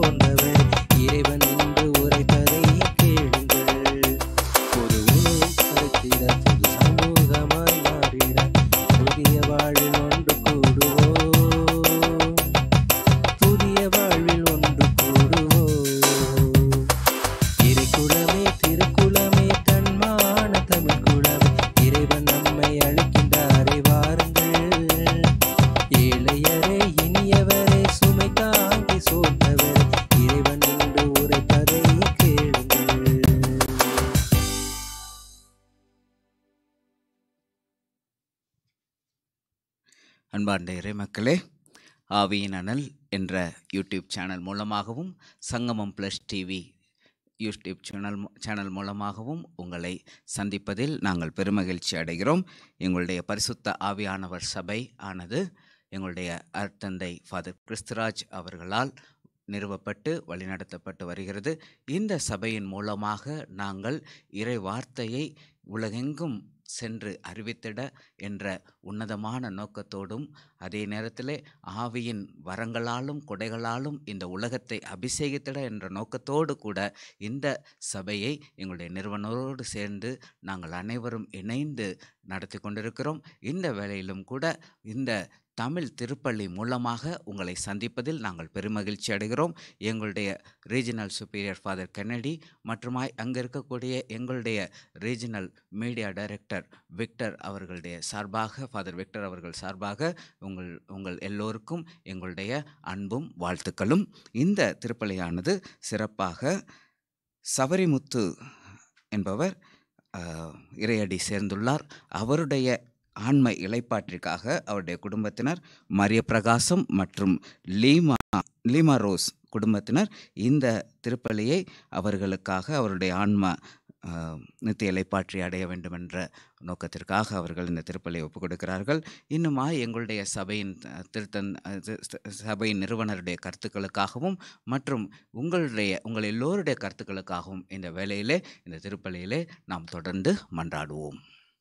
சோர்ந்தவர் இறைவன் என்று உரைப்பதை கேளுங்கள் ஒரு உணவு படைத்திட புது சமூகமாய் மாறிட புதிய வாழ்வில் ஒன்று கூடுவோம் புதிய வாழ்வில் ஒன்று கூடுவோம் இறைக்குலமே திருக்குலமே தன்மான தமிழ் குலமே இறைவன் நம்மை அழைக்கின்றாரே வாருங்கள் ஏழையரே இனியவரே சுமை தாங்கி சோர்ந்தவர் இறைவன் என்று உரைப்பதை கேளுங்கள் அன்பார்ந்த இறைமக்களே ஆவியின் அனல் என்ற யூடியூப் சேனல் மூலமாகவும் Sangamam plus TV YouTube channel மூ- சேனல் மூலமாகவும் உங்களை சந்திப்பதில் நாங்கள் பெருமகிழ்ச்சி அடைகிறோம் எங்களுடைய பரிசுத்த ஆவியானவர் சபை ஆனது எங்களுடைய அர்த்தந்தை ஃபாதர் கிறிஸ்துராஜ் அவர்களால் நிறுவப்பட்டு வழிநடத்தப்பட்டு வருகிறது இந்த சபையின் மூலமாக நாங்கள் இறை வார்த்தையை உலகெங்கும் சென்று அறிவித்திட என்ற உன்னதமான நோக்கத்தோடும் அதே நேரத்திலே ஆவியின் வரங்களாலும் கொடைகளாலும் இந்த உலகத்தை அபிஷேகித்திட என்ற நோக்கத்தோடு கூட இந்த சபையை எங்களுடைய நிறுவனரோடு சேர்ந்து நாங்கள் அனைவரும் இணைந்து நடத்தி கொண்டிருக்கிறோம் இந்த வேளையிலும் கூட இந்த தமிழ் திருப்பள்ளி மூலமாக உங்களை சந்திப்பதில் நாங்கள் பெருமகிழ்ச்சி அடைகிறோம் எங்களுடைய ரீஜனல் சுப்பீரியர் ஃபாதர் கென்னடி மற்றுமாய் அங்கே இருக்கக்கூடிய எங்களுடைய ரீஜனல் மீடியா டைரக்டர் விக்டர் அவர்களுடைய சார்பாக ஃபாதர் விக்டர் அவர்கள் சார்பாக உங்கள் உங்கள் எல்லோருக்கும் எங்களுடைய அன்பும் வாழ்த்துக்களும் இந்த திருப்பலியானது சிறப்பாக சபரிமுத்து என்பவர் ஆஹ், இறையடி சேர்ந்துள்ளார் அவருடைய ஆன்ம இலைப்பாற்றிற்காக அவருடைய குடும்பத்தினர் மரிய பிரகாசம் மற்றும் லீமா லீமா ரோஸ் குடும்பத்தினர் இந்த திருப்பலியை அவர்களுக்காக அவருடைய ஆன்ம ஆஹ், நித்திய இலைப்பாற்றி அடைய வேண்டும் என்ற நோக்கத்திற்காக அவர்கள் இந்த திருப்பலியை ஒப்புக் கொடுக்கிறார்கள் இன்னுமா எங்களுடைய சபையின் அஹ், திருத்தன் அஹ், தி- தி- சபையின் நிறுவனருடைய கருத்துக்களுக்காகவும் மற்றும் உங்களுடைய உங்கள் எல்லோருடைய கருத்துக்களுக்காகவும் இந்த வேளையிலே இந்த திருப்பலியிலே நாம் தொடர்ந்து மன்றாடுவோம்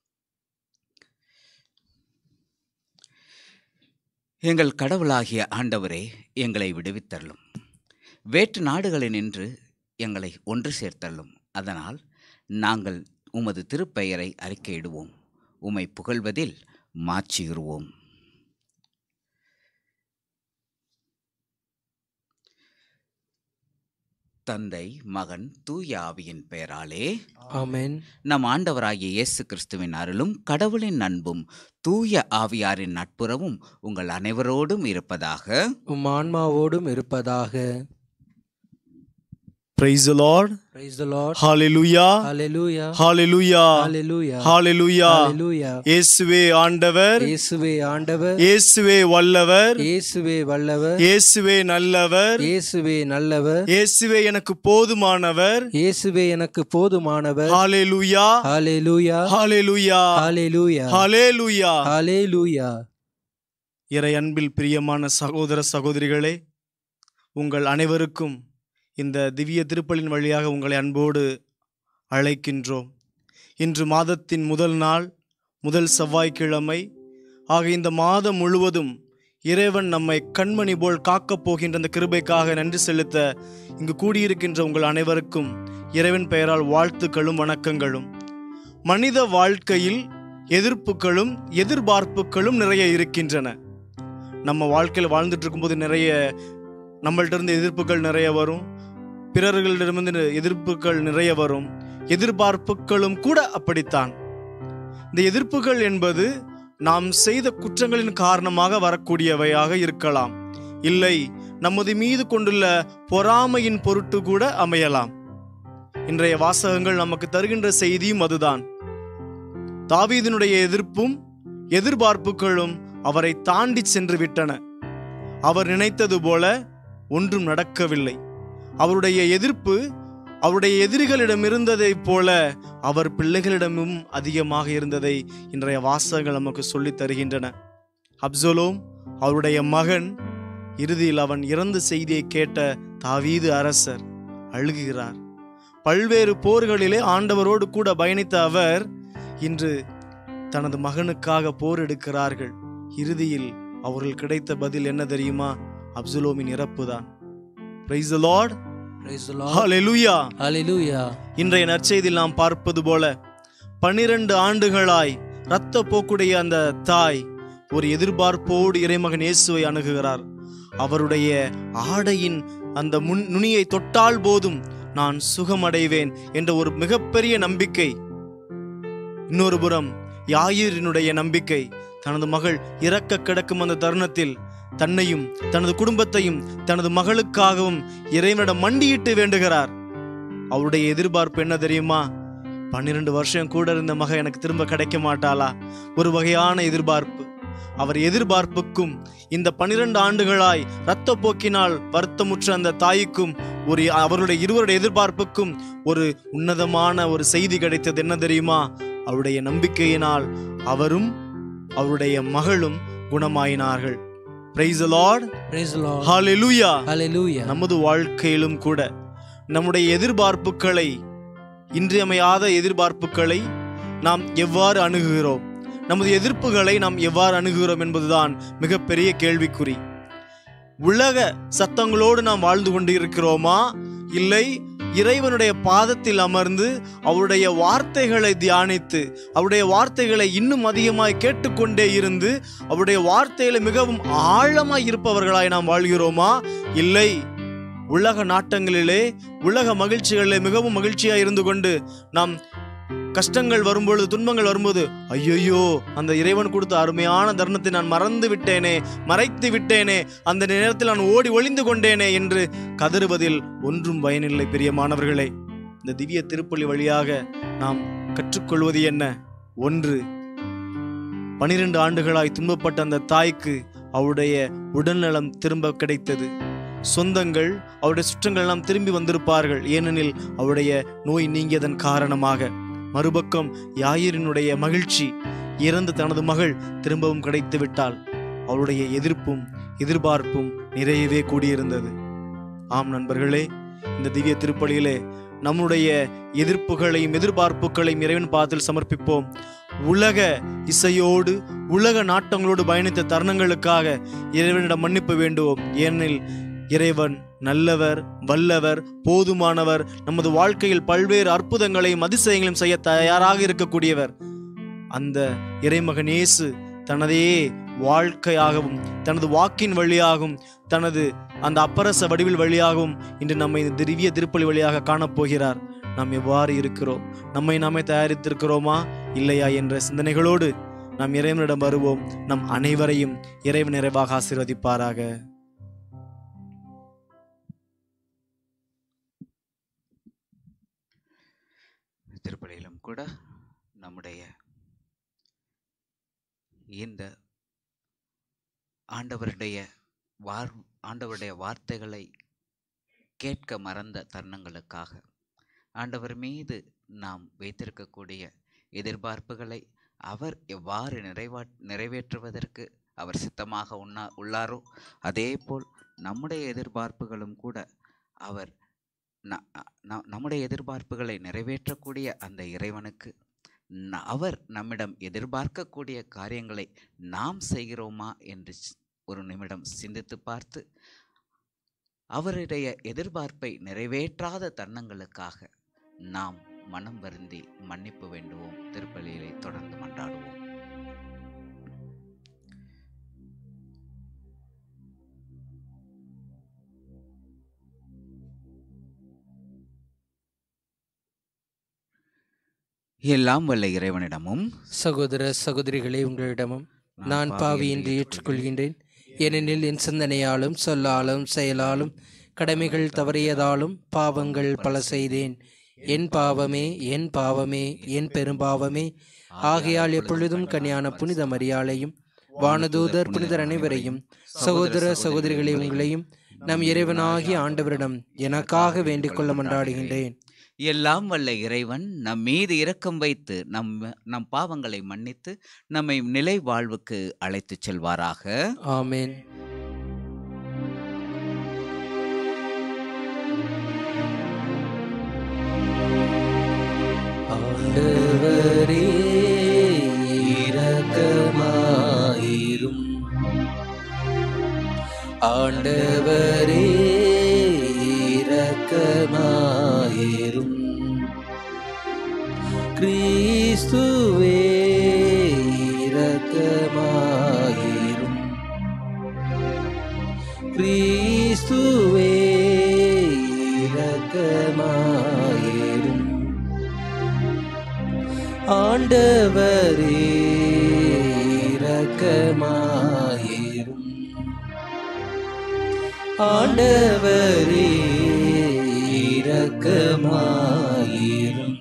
எங்கள் கடவுளாகிய ஆண்டவரே எங்களை விடுவித்தள்ளும் வேற்று நாடுகளினின்று எங்களை ஒன்று சேர்த்தள்ளும் அதனால் நாங்கள் உமது திருப்பெயரை அறிக்கையிடுவோம் உம்மை புகழ்வதில் மாற்றியுறுவோம் தந்தை மகன் தூய ஆவியின் பெயராலே ஆமென் நம் ஆண்டவராகிய இயேசு கிறிஸ்துவின் அருளும் கடவுளின் அன்பும் தூய ஆவியாரின் நட்புறவும் உங்கள் அனைவரோடும் இருப்பதாக உம் ஆன்மாவோடும் இருப்பதாக Praise the Lord. Praise the Lord. Hallelujah. Hallelujah. Hallelujah. Hallelujah. Hallelujah. Hallelujah. இயேசுவே ஆண்டவர் இயேசுவே ஆண்டவர் இயேசுவே வல்லவர் இயேசுவே வல்லவர் இயேசுவே நல்லவர் இயேசுவே நல்லவர் இயேசுவே எனக்கு போதுமானவர் இயேசுவே எனக்கு போதுமானவர் ஹalleluya ஹalleluya ஹalleluya ஹalleluya ஹalleluya ஹalleluya இறை அன்பில் பிரியமான சகோதர சகோதரிகளே உங்கள் அனைவருக்கும் இந்த திவ்ய திருப்பலின் வழியாக உங்களை அன்போடு அழைக்கின்றோம் இன்று மாதத்தின் முதல் நாள் முதல் செவ்வாய்க்கிழமை ஆக இந்த மாதம் முழுவதும் இறைவன் நம்மை கண்மணி போல் காக்கப் போகின்ற அந்த கிருபைக்காக நன்றி செலுத்த இங்கு கூடியிருக்கின்ற உங்கள் அனைவருக்கும் இறைவன் பெயரால் வாழ்த்துக்களும் வணக்கங்களும் மனித வாழ்க்கையில் எதிர்ப்புகளும் எதிர்பார்ப்புகளும் நிறைய இருக்கின்றன நம்ம வாழ்க்கையில் வாழ்ந்துட்டு இருக்கும்போது நிறைய நம்மள்ட்ட இருந்து எதிர்ப்புகள் நிறைய வரும் பிறர்களிடமிருந்து எதிர்ப்புகள் நிறைய வரும் எதிர்பார்ப்புகளும் கூட அப்படித்தான் இந்த எதிர்ப்புகள் என்பது நாம் செய்த குற்றங்களின் காரணமாக வரக்கூடியவையாக இருக்கலாம் இல்லை நமது மீது கொண்டுள்ள பொறாமையின் பொருட்டு கூட அமையலாம் இன்றைய வாசகங்கள் நமக்கு தருகின்ற செய்தியும் அதுதான் தாவீதினுடைய எதிர்ப்பும் எதிர்பார்ப்புகளும் அவரை தாண்டி சென்று விட்டன அவர் நினைத்தது போல ஒன்றும் நடக்கவில்லை அவருடைய எதிர்ப்பு அவருடைய எதிரிகளிடம் இருந்ததைப் போல அவர் பிள்ளைகளிடமும் அதிகமாக இருந்ததை இன்றைய வாசகங்கள் நமக்கு சொல்லித் தருகின்றன அப்சலோம் அவருடைய மகன் இறுதியில் அவன் இறந்த செய்தியை கேட்ட தாவீது அரசர் அழுகுகிறார் பல்வேறு போர்களிலே ஆண்டவரோடு கூட பயணித்த அவர் இன்று தனது மகனுக்காக போர் எடுக்கிறார்கள் இறுதியில் அவர்கள் கிடைத்த பதில் என்ன தெரியுமா அப்சுலோமின் இறப்புதான் praise the Lord Praise the Lord. ஹalleluya Hallelujah. இன்றைய நற்செய்தியில் நாம் பார்ப்பது போல பன்னிரண்டு ஆண்டுகளாய் இரத்த போக்குடைய அந்த தாய் ஒரு எதிர்பார்ப்போடு இறைமகன் இயேசுவை அணுகுகிறார் அவருடைய ஆடையின் அந்த முன் நுனியை தொட்டால் போதும் நான் சுகமடைவேன் என்ற ஒரு மிகப்பெரிய நம்பிக்கை இன்னொரு புறம் யாயிரினுடைய நம்பிக்கை தனது மகள் இறக்க கிடக்கும் அந்த தருணத்தில் தன்னையும் தனது குடும்பத்தையும் தனது மகளுக்காகவும் இறைவனிடம் மண்டியிட்டு வேண்டுகிறார் அவருடைய எதிர்பார்ப்பு என்ன தெரியுமா பன்னிரண்டு வருஷம் கூட இருந்த மக எனக்கு திரும்ப கிடைக்க மாட்டாளா ஒரு வகையான எதிர்பார்ப்பு அவர் எதிர்பார்ப்புக்கும் இந்த பன்னிரண்டு ஆண்டுகளாய் இரத்த போக்கினால் வருத்தமுற்ற அந்த தாய்க்கும் ஒரு அவருடைய இருவருடைய எதிர்பார்ப்புக்கும் ஒரு உன்னதமான ஒரு செய்தி கிடைத்தது என்ன தெரியுமா அவருடைய நம்பிக்கையினால் அவரும் அவருடைய மகளும் குணமாயினார்கள் praise Lord Praise the Lord. ஹalleluya Hallelujah. நமது வாழ்க்கையிலும் கூட நம்முடைய எதிர்பார்ப்புகளை இன்றியமையாத எதிர்பார்ப்புகளை நாம் எவ்வாறு அணுகுகிறோம் நமது எதிர்ப்புகளை நாம் எவ்வாறு அணுகுகிறோம் என்பதுதான் மிகப்பெரிய கேள்விக்குறி உலக சத்தங்களோடு நாம் வாழ்ந்து கொண்டு இருக்கிறோமா இல்லை இறைவனுடைய பாதத்தில் அமர்ந்து அவருடைய வார்த்தைகளை தியானித்து அவருடைய வார்த்தைகளை இன்னும் அதிகமாய் கேட்டுக்கொண்டே இருந்து அவருடைய வார்த்தைகளை மிகவும் ஆழமாய் இருப்பவர்களாய் நாம் வாழ்கிறோமா இல்லை உலக நாட்டங்களிலே உலக மகிழ்ச்சிகளிலே மிகவும் மகிழ்ச்சியாய் இருந்து கொண்டு நாம் கஷ்டங்கள் வரும்பொழுது துன்பங்கள் வரும்போது ஐயையோ அந்த இறைவன் கொடுத்த அருமையான தருணத்தை நான் மறந்து விட்டேனே மறைத்து விட்டேனே அந்த நேரத்தில் நான் ஓடி ஒளிந்து கொண்டேனே என்று கதறுவதில் ஒன்றும் பயனில்லை பிரியமானவர்களே இந்த திவ்ய திருப்பலி வழியாக நாம் கற்றுக்கொள்வது என்ன ஒன்று பனிரெண்டு ஆண்டுகளாய் துன்பப்பட்ட அந்த தாய்க்கு அவருடைய உடல்நலம் திரும்ப கிடைத்தது சொந்தங்கள் அவருடைய சுற்றங்கள் எல்லாம் திரும்பி வந்திருப்பார்கள் ஏனெனில் அவருடைய நோய் நீங்கியதன் காரணமாக மறுபக்கம் யாயிரினுடைய மகிழ்ச்சி இறந்து தனது மகள் திரும்பவும் கிடைத்து விட்டால் அவருடைய எதிர்ப்பும் எதிர்பார்ப்பும் நிறையவே கூடியிருந்தது ஆம் நண்பர்களே இந்த திவ்ய திருப்பலியிலே நம்முடைய எதிர்ப்புகளையும் எதிர்பார்ப்புகளையும் இறைவன் பாதத்தில் சமர்ப்பிப்போம் உலக இசையோடு உலக நாட்டங்களோடு பயணித்த தருணங்களுக்காக இறைவனிடம் மன்னிப்பு வேண்டுவோம் ஏனெனில் இறைவன் நல்லவர் வல்லவர் போதுமானவர் நமது வாழ்க்கையில் பல்வேறு அற்புதங்களையும் அதிசயங்களையும் செய்ய தயாராக இருக்கக்கூடியவர் அந்த இறைமகன் இயேசு தனதையே வாழ்க்கையாகவும் தனது வாக்கின் வழியாகவும் தனது அந்த அப்பரச வடிவில் வழியாகவும் இன்று நம்மை இந்த திவ்ய திருப்பலி வழியாக காணப்போகிறார் நாம் எவ்வாறு இருக்கிறோம் நம்மை நாமே தயாரித்திருக்கிறோமா இல்லையா என்ற சிந்தனைகளோடு நாம் இறைவனிடம் வருவோம் நம் அனைவரையும் இறைவன் நிறைவாக ஆசீர்வதிப்பாராக திருப்பலியிலும் கூட நம்முடைய இந்த ஆண்டவருடைய வார் ஆண்டவருடைய வார்த்தைகளை கேட்க மறந்த தருணங்களுக்காக ஆண்டவர் மீது நாம் வைத்திருக்கக்கூடிய எதிர்பார்ப்புகளை அவர் எவ்வாறு நிறைவா நிறைவேற்றுவதற்கு அவர் சித்தமாக உண்ணா உள்ளாரோ அதேபோல் நம்முடைய எதிர்பார்ப்புகளும் கூட அவர் ந- ந- நம்முடைய எதிர்பார்ப்புகளை நிறைவேற்றக்கூடிய அந்த இறைவனுக்கு ந- அவர் நம்மிடம் எதிர்பார்க்கக்கூடிய காரியங்களை நாம் செய்கிறோமா என்று சி- ஒரு நிமிடம் சிந்தித்து பார்த்து அவருடைய எதிர்பார்ப்பை நிறைவேற்றாத தருணங்களுக்காக நாம் மனம் வருந்தி மன்னிப்பு வேண்டுவோம் திருப்பலியிலே தொடர்ந்து மன்றாடுவோம் எல்லாம் வல்ல இறைவனிடமும் சகோதர சகோதரிகளே உங்களிடமும் நான் பாவி என்று ஏற்றுக்கொள்கின்றேன் ஏனெனில் என் சிந்தனையாலும் சொல்லாலும் செயலாலும் கடமைகள் தவறியதாலும் பாவங்கள் பல செய்தேன் என் பாவமே என் பாவமே என் பெரும்பாவமே ஆகையால் எப்பொழுதும் கன்னியான புனித மரியாளையும் வானதூதர் புனிதர் அனைவரையும் சகோதர சகோதரிகளே உங்களையும் நம் இறைவனாகிய ஆண்டவரிடம் எனக்காக வேண்டிக் கொள்ள மன்றாடுகின்றேன் எல்லாம் வல்ல இறைவன் நம் மீது இரக்கம் வைத்து நம் நம் பாவங்களை மன்னித்து நம்மை நிலை வாழ்வுக்கு அழைத்துச் செல்வாராக ஆமென் ஆண்டவரே இரக்கமாயிரும் ஆண்டவரே இரக்கமாயிரும் கிறிஸ்துவே இரக்கமாயிரும் கிறிஸ்துவே இரக்கமாயிரும் ஆண்டவரே இரக்கமாயிரும் ஆண்டவரே இரக்கமாயிரும்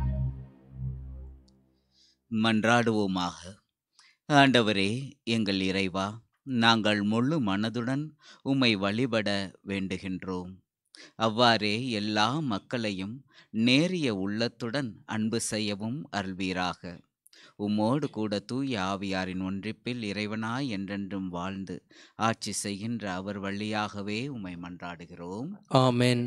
மன்றாடுவோமாக ஆண்டவரே எங்கள் இறைவா நாங்கள் முழு மனதுடன் உம்மை வழிபட வேண்டுகின்றோம் அவ்வாறே எல்லா மக்களையும் நேரிய உள்ளத்துடன் அன்பு செய்யவும் அருள்வீராக உம்மோடு கூட தூய ஆவியாரின் ஒன்றிப்பில் இறைவனாய் என்றென்றும் வாழ்ந்து ஆட்சி செய்கின்ற அவர் வழியாகவே உம்மை மன்றாடுகிறோம் ஆமென்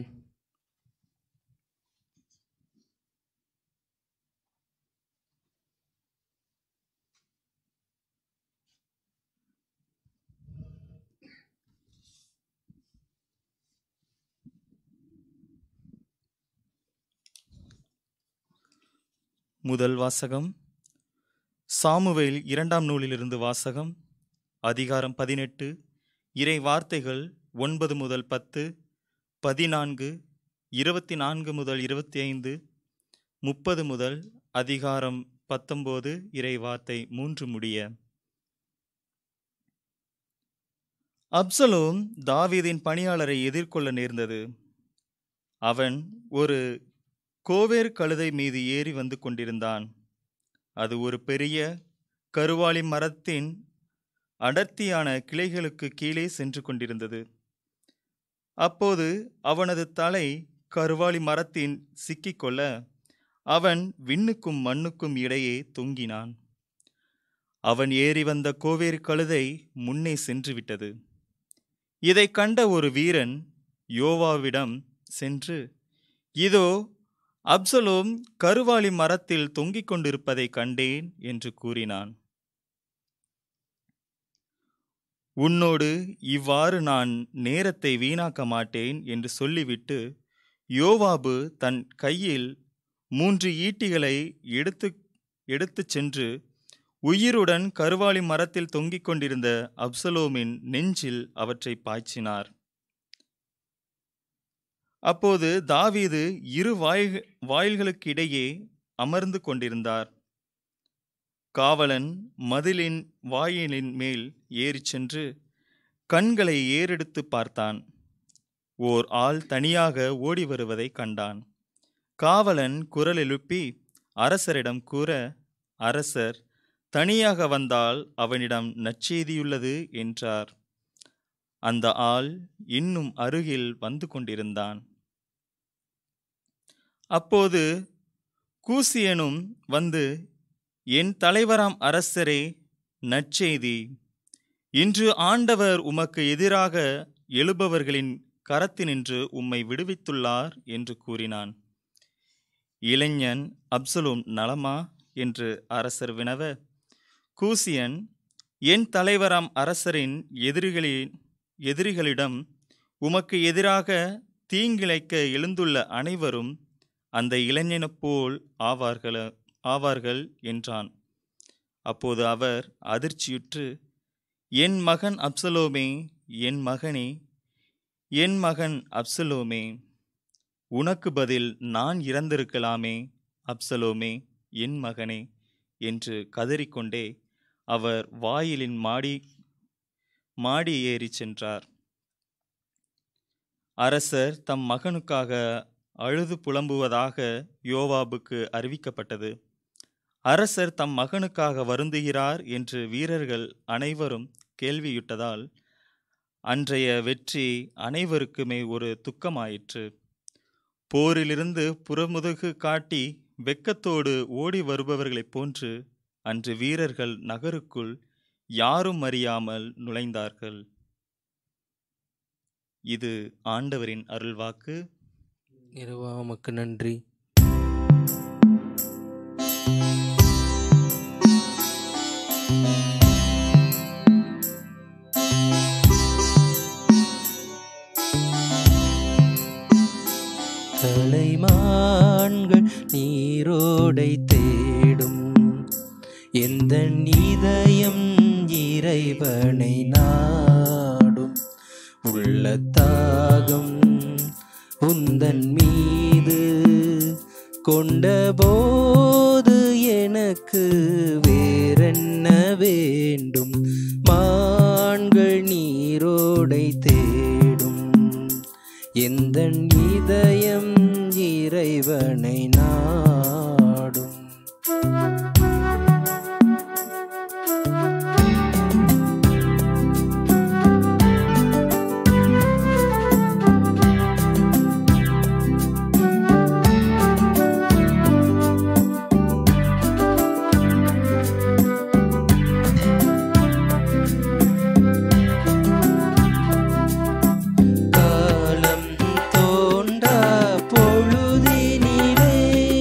முதல் வாசகம் சாமுவேல் இரண்டாம் நூலிலிருந்து வாசகம் அதிகாரம் பதினெட்டு இறை வார்த்தைகள் ஒன்பது முதல் பத்து பதினான்கு இருபத்தி நான்கு முதல் இருபத்தி ஐந்து முப்பது முதல் அதிகாரம் பத்தொம்போது இறை வார்த்தை மூன்று முடிய அப்சலோம் தாவீதின் பணியாளரை எதிர்கொள்ள நேர்ந்தது அவன் ஒரு கோவேறு கழுதை மீது ஏறி வந்து கொண்டிருந்தான் அது ஒரு பெரிய கருவாளி மரத்தின் அடர்த்தியான கிளைகளுக்கு கீழே சென்று கொண்டிருந்தது அப்போது அவனது தலை கருவாளி மரத்தின் சிக்கிக்கொள்ள அவன் விண்ணுக்கும் மண்ணுக்கும் இடையே தொங்கினான் அவன் ஏறி வந்த கோவேறு கழுதை முன்னே சென்று விட்டது இதை கண்ட ஒரு வீரன் யோவாவிடம் சென்று இதோ அப்சலோம் கருவாளி மரத்தில் தொங்கிக் கொண்டிருப்பதை கண்டேன் என்று கூறினான் உன்னோடு இவ்வாறு நான் நேரத்தை வீணாக்க மாட்டேன் என்று சொல்லிவிட்டு யோவாபு தன் கையில் மூன்று ஈட்டிகளை எடுத்து எடுத்துச் சென்று உயிருடன் கருவாளி மரத்தில் தொங்கிக் கொண்டிருந்த அப்சலோமின் நெஞ்சில் அவற்றை பாய்ச்சினார் அப்போது தாவீது இரு வாயில் வாயில்களுக்கிடையே அமர்ந்து கொண்டிருந்தார் காவலன் மதிலின் வாயிலின் மேல் ஏறிச் சென்று கண்களை ஏறெடுத்து பார்த்தான் ஓர் ஆள் தனியாக ஓடி வருவதை கண்டான் காவலன் குரல் எழுப்பி அரசரிடம் கூற அரசர் தனியாக வந்தால் அவனிடம் நற்செய்தியுள்ளது என்றார் அந்த ஆள் இன்னும் அருகில் வந்து கொண்டிருந்தான் அப்போது கூசியனும் வந்து என் தலைவராம் அரசரே நற்செய்தி இன்று ஆண்டவர் உமக்கு எதிராக எழுபவர்களின் கரத்தினின்று உம்மை விடுவித்துள்ளார் என்று கூறினான் இளைஞன் அப்சலோம் நலமா என்று அரசர் வினவ கூசியன் என் தலைவராம் அரசரின் எதிரிகளின் எதிரிகளிடம் உமக்கு எதிராக தீங்கிழைக்க எழுந்துள்ள அனைவரும் அந்த இளைஞனைப் போல் ஆவார்கள ஆவார்கள் என்றான் அப்போது அவர் அதிர்ச்சியுற்று என் மகன் அப்சலோமே என் மகனே என் மகன் அப்சலோமே உனக்கு பதில் நான் இறந்திருக்கலாமே அப்சலோமே என் மகனே என்று கதறிக்கொண்டே அவர் வாயிலின் மாடி மாடி ஏறிச் சென்றார் அரசர் தம் மகனுக்காக அழுது புலம்புவதாக யோவாபுக்கு அறிவிக்கப்பட்டது அரசர் தம் மகனுக்காக வருந்துகிறார் என்று வீரர்கள் அனைவரும் கேள்வியுட்டதால் அன்றைய வெற்றி அனைவருக்குமே ஒரு துக்கமாயிற்று போரிலிருந்து புறமுதுகு காட்டி வெக்கத்தோடு ஓடி வருபவர்களைப் போன்று அன்று வீரர்கள் நகருக்குள் யாரும் அறியாமல் நுழைந்தார்கள் இது ஆண்டவரின் அருள்வாக்கு இறைவா உமக்கு நன்றி கலைமான்கள் நீரோடை தேடும் எந்த இதயம் இறைவனை நாடும் உள்ள தாகம் உந்தன் மீது கொண்ட போது எனக்கு வேறென்ன வேண்டும் மான்கள் நீரோடை தேடும் எந்த இதயம் இறைவனை நாடும் காலம் தோன்றா பொழுதினிலே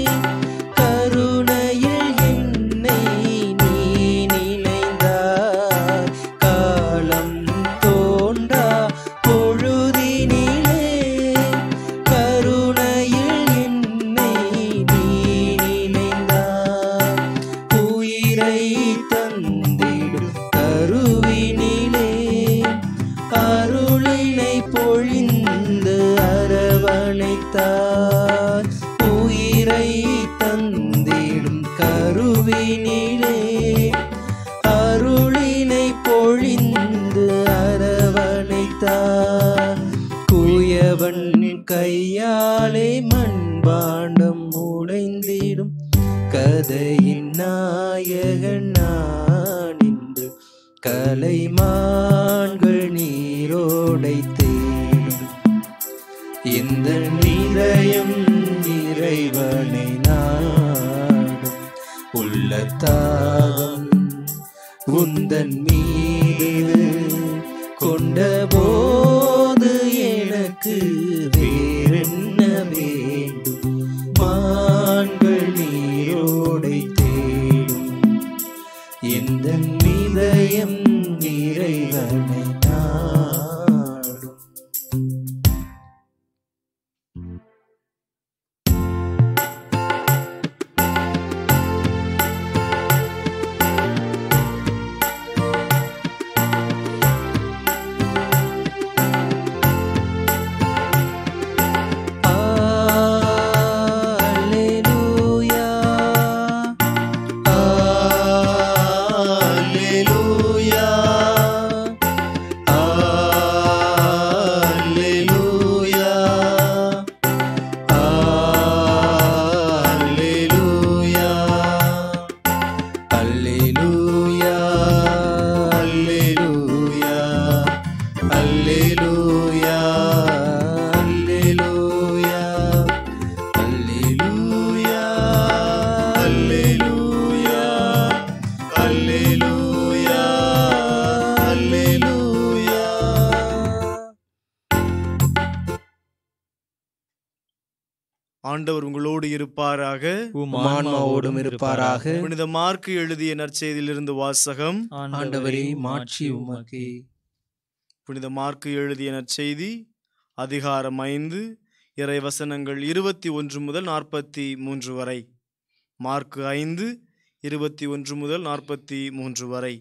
கருணையில் என்னை நீ நினைந்தாய் காலம் தோன்றா பொழுதினிலே கருணையில் என்னை நீ நினைந்தாய் உயிரை தந்திடும் கருவினிலே அருளினை பொழிந்து அரவணைத்தார் உயிரை தந்திடும் கருவினிலே அருளினை பொழிந்து அரவணைத்தார் குயவன் கையாலே மண்பாண்டம் உடைந்திடும் கதையின் நாயகன் நான் இன்று கலைமான்கள் நீரோடை தேடும் இந்த நிதயம் இறைவனை நாடும் உள்ள தாகம் உந்தன் மீது கொண்ட போது எனக்கு வேறென்ன வேண்டும் மான்கள் நீரோடை தேடும் எந்த இதயம் இறைவனை நாடும் Alleluia. Alleluia. Alleluia. Alleluia. Alleluia. Alleluia. Alleluia. Alleluia. Alleluia. Alleluia. Alleluia. Alleluia. ஆண்டவர் உங்களோடு இருப்பாராக உம் ஆன்மாவோடும் இருப்பாராக புனித மார்க்கு எழுதிய நற்செய்தியிலிருந்து வாசகம் ஆண்டவரே மாட்சி உமக்கே புனித மார்க்கு எழுதிய நற்செய்தி அதிகாரம் ஐந்து இறைவசனங்கள் இருபத்தி ஒன்று முதல் நாற்பத்தி மூன்று வரை மார்க்கு ஐந்து இருபத்தி ஒன்று முதல் நாற்பத்தி மூன்று வரை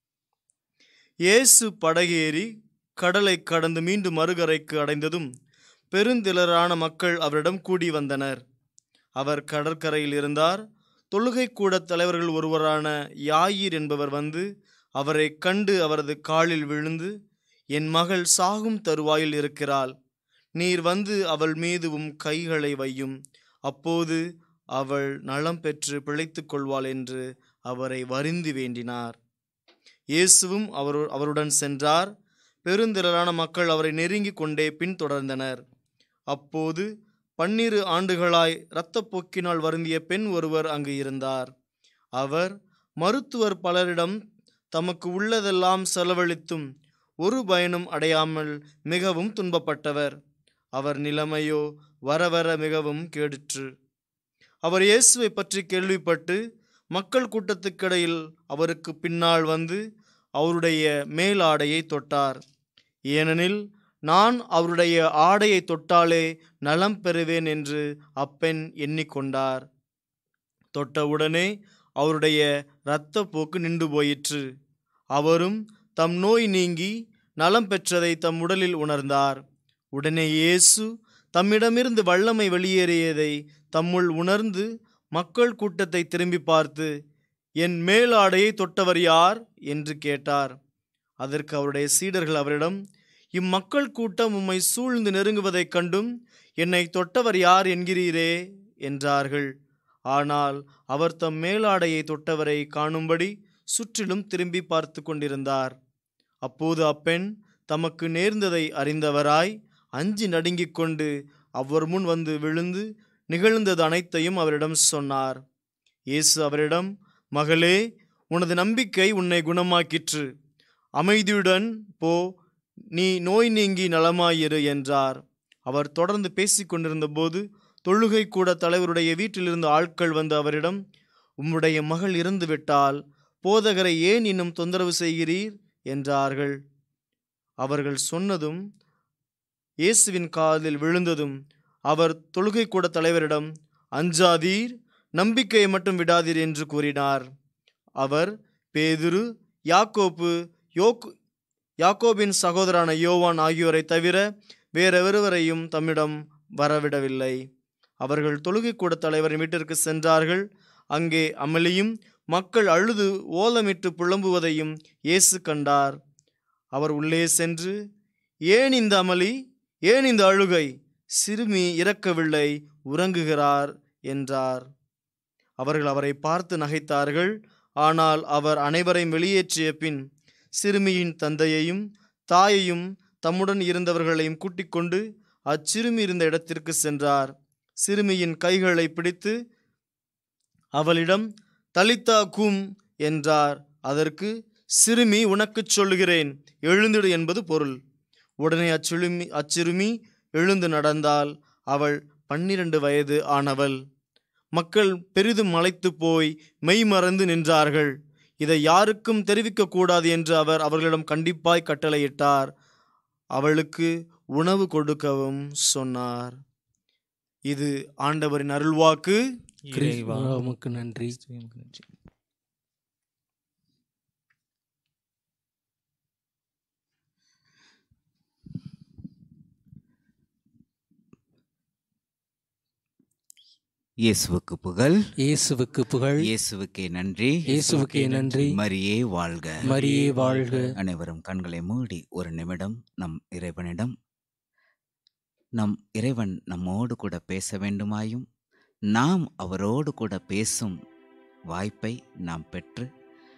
இயேசு படகேறி கடலை கடந்து மீண்டும் மறுகரைக்கு அடைந்ததும் பெருந்திரளான மக்கள் அவரிடம் கூடி வந்தனர் அவர் கடற்கரையில் இருந்தார் தொழுகை கூடத் தலைவர்கள் ஒருவரான யாயிர் என்பவர் வந்து அவரை கண்டு அவரது காலில் விழுந்து என் மகள் சாகும் தருவாயில் இருக்கிறாள் நீர் வந்து அவள் மீது உம் கைகளை வையும் அப்போது அவள் நலம் பெற்று பிழைத்துக் கொள்வாள் என்று அவரை வருந்தி வேண்டினார் இயேசுவும் அவர் அவருடன் சென்றார் பெருந்திரளான மக்கள் அவரை நெருங்கிக் கொண்டே பின்தொடர்ந்தனர் அப்போது பன்னிரு ஆண்டுகளாய் இரத்தப்போக்கினால் வருந்திய பெண் ஒருவர் அங்கு இருந்தார் அவர் மருத்துவர் பலரிடம் தமக்கு உள்ளதெல்லாம் செலவழித்தும் ஒரு பயனும் அடையாமல் மிகவும் துன்பப்பட்டவர் அவர் நிலைமையோ வர வர மிகவும் கேடிற்று அவர் இயேசுவை பற்றி கேள்விப்பட்டு மக்கள் கூட்டத்துக்கிடையில் அவருக்கு பின்னால் வந்து அவருடைய மேலாடையை தொட்டார் ஏனெனில் நான் அவருடைய ஆடையை தொட்டாலே நலம் பெறுவேன் என்று அப்பெண் எண்ணிக்கொண்டார் தொட்டவுடனே அவருடைய இரத்தப் போக்கு நின்று போயிற்று அவரும் தம் நோய் நீங்கி நலம் பெற்றதை தம் உடலில் உணர்ந்தார் உடனே இயேசு தம்மிடமிருந்து வல்லமை வெளியேறியதை தம்முள் உணர்ந்து மக்கள் கூட்டத்தை திரும்பி பார்த்து என் மேலாடையை தொட்டவர் யார் என்று கேட்டார் அதற்கு அவருடைய சீடர்கள் அவரிடம் இம்மக்கள் கூட்டம் உம்மை சூழ்ந்து நெருங்குவதைக் கண்டும் என்னை தொட்டவர் யார் என்கிறீரே என்றார்கள் ஆனால் அவர் தம் மேலாடையை தொட்டவரை காணும்படி சுற்றிலும் திரும்பி பார்த்து கொண்டிருந்தார் அப்போது அப்பெண் தமக்கு நேர்ந்ததை அறிந்தவராய் அஞ்சி நடுங்கிக் கொண்டு அவர் முன் வந்து விழுந்து நிகழ்ந்தது அனைத்தையும் அவரிடம் சொன்னார் இயேசு அவரிடம் மகளே உனது நம்பிக்கை உன்னை குணமாக்கிற்று அமைதியுடன் போ நீ நோய் நீங்கி நலமாயிரு என்றார் அவர் தொடர்ந்து பேசிக் கொண்டிருந்தபோது தொழுகை கூட தலைவருடைய வீட்டிலிருந்து ஆட்கள் வந்து அவரிடம் உம்முடைய மகள் இறந்து விட்டால் போதகரை ஏன் இன்னும் தொந்தரவு செய்கிறீர் என்றார்கள் அவர்கள் சொன்னதும் இயேசுவின் காதில் விழுந்ததும் அவர் தொழுகை கூட தலைவரிடம் அஞ்சாதீர் நம்பிக்கையை மட்டும் விடாதீர் என்று கூறினார் அவர் பேதுரு யாக்கோப்பு யோக் யாக்கோபின் சகோதரான யோவான் ஆகியோரை தவிர வேறொருவரையும் தம்மிடம் வரவிடவில்லை அவர்கள் தொழுகை கூட தலைவரின் வீட்டிற்கு சென்றார்கள் அங்கே அமளியும் மக்கள் அழுது ஓலமிட்டு புலம்புவதையும் இயேசு கண்டார் அவர் உள்ளே சென்று ஏன் இந்த அமளி ஏன் இந்த அழுகை சிறுமி இறக்கவில்லை உறங்குகிறார் என்றார் அவர்கள் அவரை பார்த்து நகைத்தார்கள் ஆனால் அவர் அனைவரையும் வெளியேற்றிய பின் சிறுமியின் தந்தையையும் தாயையும் தம்முடன் இருந்தவர்களையும் கூட்டிக் கொண்டு அச்சிறுமி இருந்த இடத்திற்கு சென்றார் சிறுமியின் கைகளை பிடித்து அவளிடம் தலித்தா கும் என்றார் அதற்கு சிறுமி உனக்குச் சொல்லுகிறேன் எழுந்திடு என்பது பொருள் உடனே அச்சிறுமி அச்சிறுமி எழுந்து நடந்தால் அவள் பன்னிரண்டு வயது ஆனவள் மக்கள் பெரிதும் மலைத்து போய் மெய் மறந்து நின்றார்கள் இதை யாருக்கும் தெரிவிக்கக்கூடாது என்று அவர் அவர்களிடம் கண்டிப்பாய் கட்டளையிட்டார் அவளுக்கு உணவு கொடுக்கவும் சொன்னார் இது ஆண்டவரின் அருள்வாக்கு கிறிஸ்துவா உமக்கு நன்றி இயேசுவுக்கு புகழ் இயேசுவுக்கு புகழ் இயேசுவுக்கே நன்றி இயேசுவுக்கே நன்றி மரியே வாழ்க மரியே வாழ்க அனைவரும் கண்களை மூடி ஒரு நிமிடம் நம் இறைவனிடம் நம் இறைவன் நம்மோடு கூட பேச வேண்டுமாயும் நாம் அவரோடு கூட பேசும் வாய்ப்பை நாம் பெற்று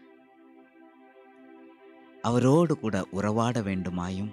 அவரோடு கூட உறவாட வேண்டுமாயும்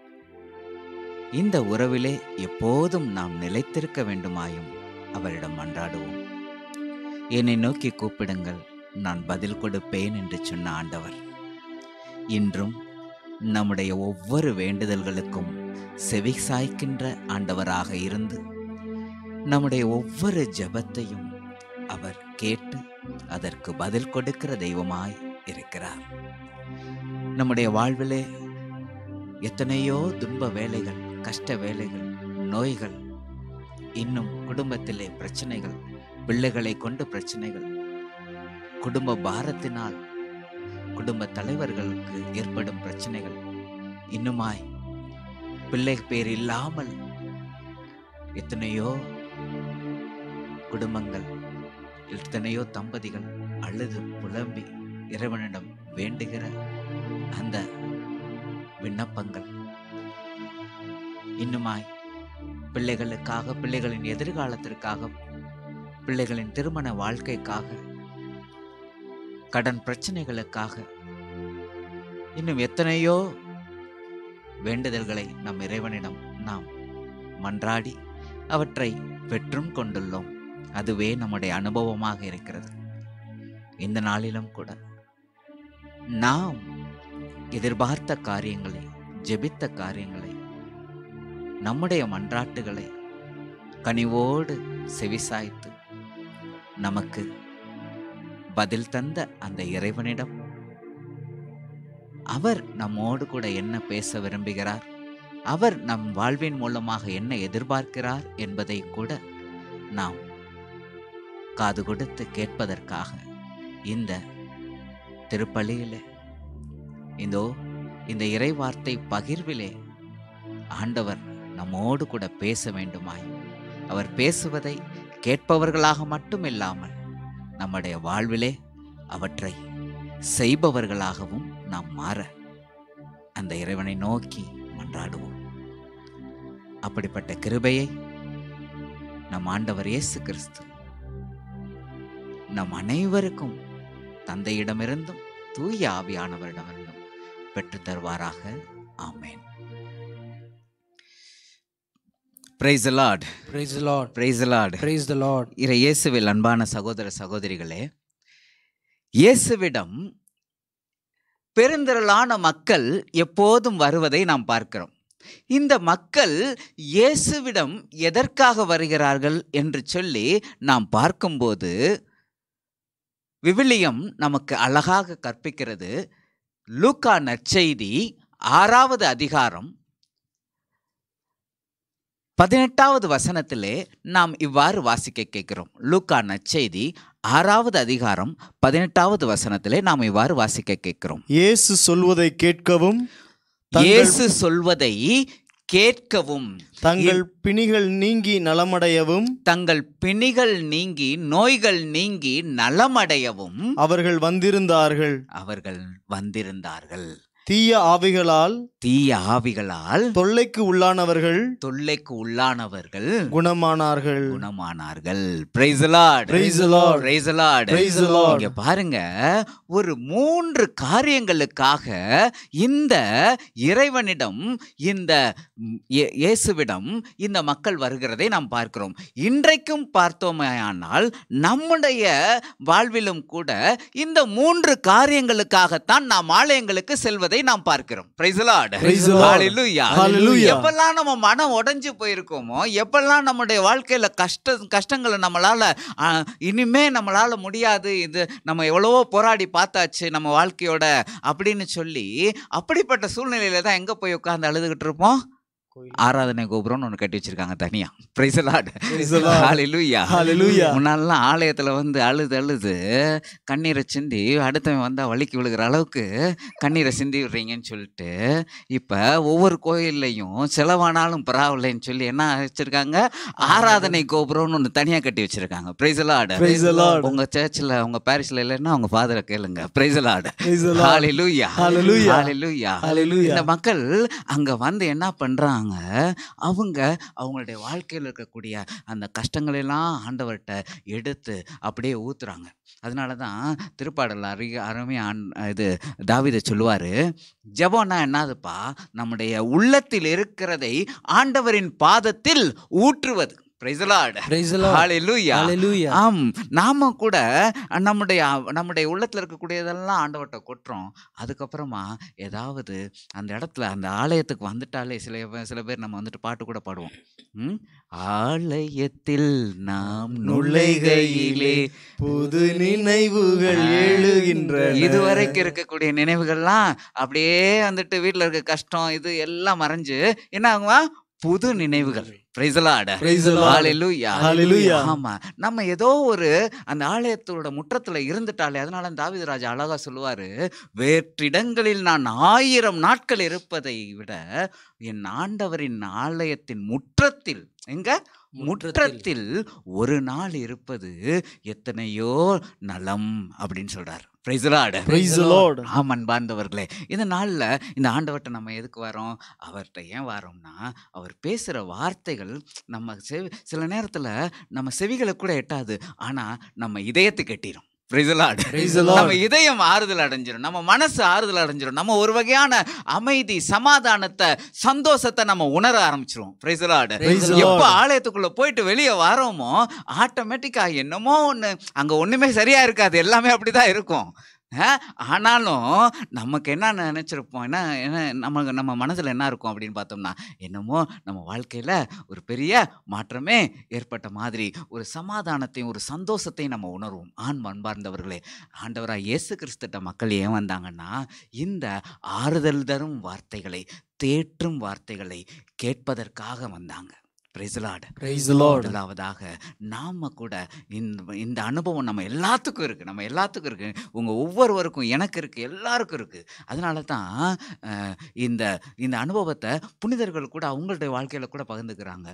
இந்த உறவிலே எப்போதும் நாம் நிலைத்திருக்க வேண்டுமாயும் அவரிடம் மன்றாடுவோம் என்னை நோக்கி கூப்பிடுங்கள் நான் பதில் கொடுப்பேன் என்று சொன்ன ஆண்டவர் இன்றும் நம்முடைய ஒவ்வொரு வேண்டுதல்களுக்கும் செவி சாய்க்கின்ற ஆண்டவராக இருந்து நம்முடைய ஒவ்வொரு ஜெபத்தையும் அவர் கேட்டு அதற்கு பதில் கொடுக்கிற தெய்வமாய் இருக்கிறார் நம்முடைய வாழ்விலே எத்தனையோ துன்ப வேலைகள் கஷ்ட வேலைகள் நோய்கள் இன்னும் குடும்பத்திலே பிரச்சனைகள் பிள்ளைகளை கொண்டு பிரச்சனைகள் குடும்ப பாரத்தினால் குடும்ப தலைவர்களுக்கு ஏற்படும் பிரச்சனைகள் இன்னுமாய் பிள்ளை பேர் இல்லாமல் எத்தனையோ குடும்பங்கள் எத்தனையோ தம்பதிகள் அழுது புலம்பி இறைவனிடம் வேண்டுகிற அந்த விண்ணப்பங்கள் இன்னுமாய் பிள்ளைகளுக்காக பிள்ளைகளின் எதிர்காலத்திற்காக பிள்ளைகளின் திருமண வாழ்க்கைக்காக கடன் பிரச்சனைகளுக்காக இன்னும் எத்தனையோ வேண்டுதல்களை நம் இறைவனிடம் நாம் மன்றாடி அவற்றை பெற்றும் கொண்டுள்ளோம் அதுவே நம்முடைய அனுபவமாக இருக்கிறது இந்த நாளிலும் கூட நாம் எதிர்பார்த்த காரியங்களை ஜெபித்த காரியங்களை நம்முடைய மன்றாட்டுகளை கனிவோடு செவிசாய்த்து நமக்கு பதில் தந்த அந்த இறைவனிடம் அவர் நம்மோடு கூட என்ன பேச விரும்புகிறார் அவர் நம் வாழ்வின் மூலமாக என்ன எதிர்பார்க்கிறார் என்பதை கூட நாம் காது கொடுத்து கேட்பதற்காக இந்த திருப்பலியிலே இந்தோ இந்த இறைவார்த்தை பகிர்விலே ஆண்டவர் நம்மோடு கூட பேச வேண்டுமாய் அவர் பேசுவதை கேட்பவர்களாக மட்டும் இல்லாமல் நம்முடைய வாழ்விலே அவற்றை செய்பவர்களாகவும் நாம் மாற அந்த இறைவனை நோக்கி மன்றாடுவோம் அப்படிப்பட்ட கிருபையை நம் ஆண்டவர் இயேசு கிறிஸ்து நம் அனைவருக்கும் தந்தையிடமிருந்தும் தூய ஆவியானவரிடமிருந்தும் பெற்றுத் தருவாராக amen praise Lord Praise the Lord. Praise Lord Praise the Lord. இறை இயேசுவில் அன்பான சகோதர சகோதரிகளே இயேசுவிடம் பெருந்திரளான மக்கள் எப்போதும் வருவதை நாம் பார்க்கிறோம் இந்த மக்கள் இயேசுவிடம் எதற்காக வருகிறார்கள் என்று சொல்லி நாம் பார்க்கும்போது விவிலியம் நமக்கு அழகாக கற்பிக்கிறது லூக்கா நற்செய்தி ஆறாவது அதிகாரம் பதினெட்டாவது வசனத்திலே நாம் இவ்வாறு வாசிக்க கேட்கிறோம் லூக்கா நற்செய்தி ஆறாவது அதிகாரம் பதினெட்டாவது வசனத்திலே நாம் இவ்வாறு வாசிக்க கேட்கிறோம் இயேசு சொல்வதை கேட்கவும் தங்கள் இயேசு சொல்வதை கேட்கவும் தங்கள் பிணிகள் நீங்கி நலமடையவும் தங்கள் பிணிகள் நீங்கி நோய்கள் நீங்கி நலமடையவும் அவர்கள் வந்திருந்தார்கள் அவர்கள் வந்திருந்தார்கள் தீய ஆவிகளால் தீய ஆவிகளால் தொல்லைக்கு உள்ளானவர்கள் தொல்லைக்கு உள்ளானவர்கள் குணமானார்கள் குணமானார்கள் Praise the Lord. Praise the Lord. Praise the Lord. Praise the Lord. இங்க பாருங்க ஒரு மூன்று காரியங்களுக்காக இந்த இறைவனிடம் இந்த ம், இயே- இயேசுவிடம் இந்த மக்கள் வருகிறதை நாம் பார்க்கிறோம் இன்றைக்கும் பார்த்தோமேயானால் நம்முடைய வாழ்விலும் கூட இந்த மூன்று காரியங்களுக்காகத்தான் நாம் ஆலயங்களுக்கு செல்வதை நாம் பார்க்கிறோம் Praise the Lord. Praise the Lord. Hallelujah. Hallelujah. எப்பெல்லாம் நம்ம மனம் உடைஞ்சு போயிருக்கோமோ எப்பெல்லாம் நம்முடைய வாழ்க்கையில கஷ்ட கஷ்டங்களை நம்மளால ஆ, இனிமே நம்மளால முடியாது இது நம்ம எவ்வளவோ போராடி பார்த்தாச்சு நம்ம வாழ்க்கையோட அப்படின்னு சொல்லி அப்படிப்பட்ட சூழ்நிலையில தான் எங்க போய் உட்கார்ந்து அழுதுகிட்டு இருப்போம் ஆராதனை கோபுரம்னு ஒன்று கட்டி வச்சிருக்காங்க தனியா praise Lord Praise the Lord. ஹalleluya Hallelujah. முன்னாலாம் ஆலயத்துல வந்து அழுது அழுது கண்ணீரை சிந்தி அடுத்தவன் வந்தா வலிக்கு விழுகிற அளவுக்கு கண்ணீரை சிந்தி விடுறீங்கன்னு சொல்லிட்டு இப்ப ஒவ்வொரு கோயில்லையும் செலவானாலும் பரவாயில்லைன்னு சொல்லி என்ன வச்சிருக்காங்க ஆராதனை கோபுரம்னு ஒன்று தனியா கட்டி வச்சிருக்காங்க praise Lord Praise the Lord. உங்க சர்ச்சில் உங்க பாரிஸ்ல இல்லைன்னா உங்க ஃபாதரை கேளுங்க praise Lord Praise the Lord. ஹalleluya Hallelujah. ஹalleluya Hallelujah. இந்த மக்கள் அங்க வந்து என்ன பண்றாங்க அவங்க அவங்களுடைய வாழ்க்கையில் இருக்கக்கூடிய அந்த கஷ்டங்களை எல்லாம் ஆண்டவர்கிட்ட எடுத்து அப்படியே ஊத்துறாங்க அதனால தான் திருப்பாடல் அறி அருமையா ஆண்- இது தாவீதை சொல்லுவாரு ஜெபம்னா என்னதுப்பா நம்முடைய உள்ளத்தில் இருக்கிறதை ஆண்டவரின் பாதத்தில் ஊற்றுவது Praise the Lord. Praise the Lord. Hallelujah. Hallelujah. ஆம் நாம கூட நம்முடைய நம்முடைய உள்ளத்துல இருக்கக்கூடியதெல்லாம் ஆண்டவர்கிட்ட கொட்டுறோம் அதுக்கப்புறமா ஏதாவது அந்த இடத்துல அந்த ஆலயத்துக்கு வந்துட்டாலே சில பே- சில பேர் நம்ம வந்துட்டு பாட்டு கூட பாடுவோம் ம்? ஆலயத்தில் நாம் நுழைகையிலே புது நினைவுகள் எழுகின்றன இதுவரைக்கும் இருக்கக்கூடிய நினைவுகள்லாம் அப்படியே வந்துட்டு வீட்ல இருக்க கஷ்டம் இது எல்லாம் மறைஞ்சு என்ன ஆகுமா புது நினைவுகள் Praise the Lord. Praise the Lord. Hallelujah. Hallelujah. ஆமா நம்ம ஏதோ ஒரு அந்த ஆலயத்தோட முற்றத்துல இருந்துட்டாலே அதனால தாவீது ராஜா அழகா சொல்லுவாரு வேற்றிடங்களில் நான் ஆயிரம் நாட்கள் இருப்பதை விட என் ஆண்டவரின் ஆலயத்தின் முற்றத்தில் எங்க முற்றத்தில் ஒரு நாள் இருப்பது எத்தனையோ நலம் அப்படின்னு சொல்றார் Praise the Lord. Praise the Lord. ஆம் அன்பார்ந்தவர்களே இந்த நாளில் இந்த ஆண்டவர்கிட்ட நம்ம எதுக்கு வரோம் அவர்கிட்ட ஏன் வரோம்னா அவர் பேசுகிற வார்த்தைகள் நம்ம செவி சில நேரத்தில் நம்ம செவிகளை கூட எட்டாது ஆனால் நம்ம இதயத்துக்கு எட்டிடும் Praise the Lord. Praise the Lord. நம்ம இதயம் ஆறுதல் அடைஞ்சிரும் நம்ம மனசு ஆறுதல் அடைஞ்சிரும் நம்ம ஒரு வகையான அமைதி சமாதானத்தை சந்தோஷத்தை நம்ம உணர ஆரம்பிச்சிரும் Praise the Lord. Praise the எப்போ Lord. ஆலயத்துக்குள்ள போயிட்டு வெளியே வரோமோ ஆட்டோமேட்டிக்கா என்னமோ ஒன்று அங்க ஒண்ணுமே சரியா இருக்காது எல்லாமே அப்படிதான் இருக்கும் ஆ, ஆனாலும் நமக்கு என்ன நினச்சிருப்போம் என்ன என்ன நம்ம நம்ம மனதில் என்ன இருக்கும் அப்படின்னு பார்த்தோம்னா என்னமோ நம்ம வாழ்க்கையில் ஒரு பெரிய மாற்றமே ஏற்பட்ட மாதிரி ஒரு சமாதானத்தையும் ஒரு சந்தோஷத்தையும் நம்ம உணர்வோம் ஆண் அன்பார்ந்தவர்களே ஆண்டவராக இயேசு கிறிஸ்துட்ட மக்கள் ஏன் வந்தாங்கன்னா இந்த ஆறுதல் தரும் வார்த்தைகளை தேற்றும் வார்த்தைகளை கேட்பதற்காக வந்தாங்க பிரைசலாடு Praise the Lord. முதலாவதாக நாம கூட இந்த இந்த அனுபவம் நம்ம எல்லாத்துக்கும் இருக்குது நம்ம எல்லாத்துக்கும் இருக்குது உங்கள் ஒவ்வொருவருக்கும் எனக்கு இருக்குது எல்லாருக்கும் இருக்குது அதனால தான் அஹ், இந்த இந்த அனுபவத்தை புனிதர்கள் கூட அவங்களுடைய வாழ்க்கையில் கூட பகிர்ந்துக்கிறாங்க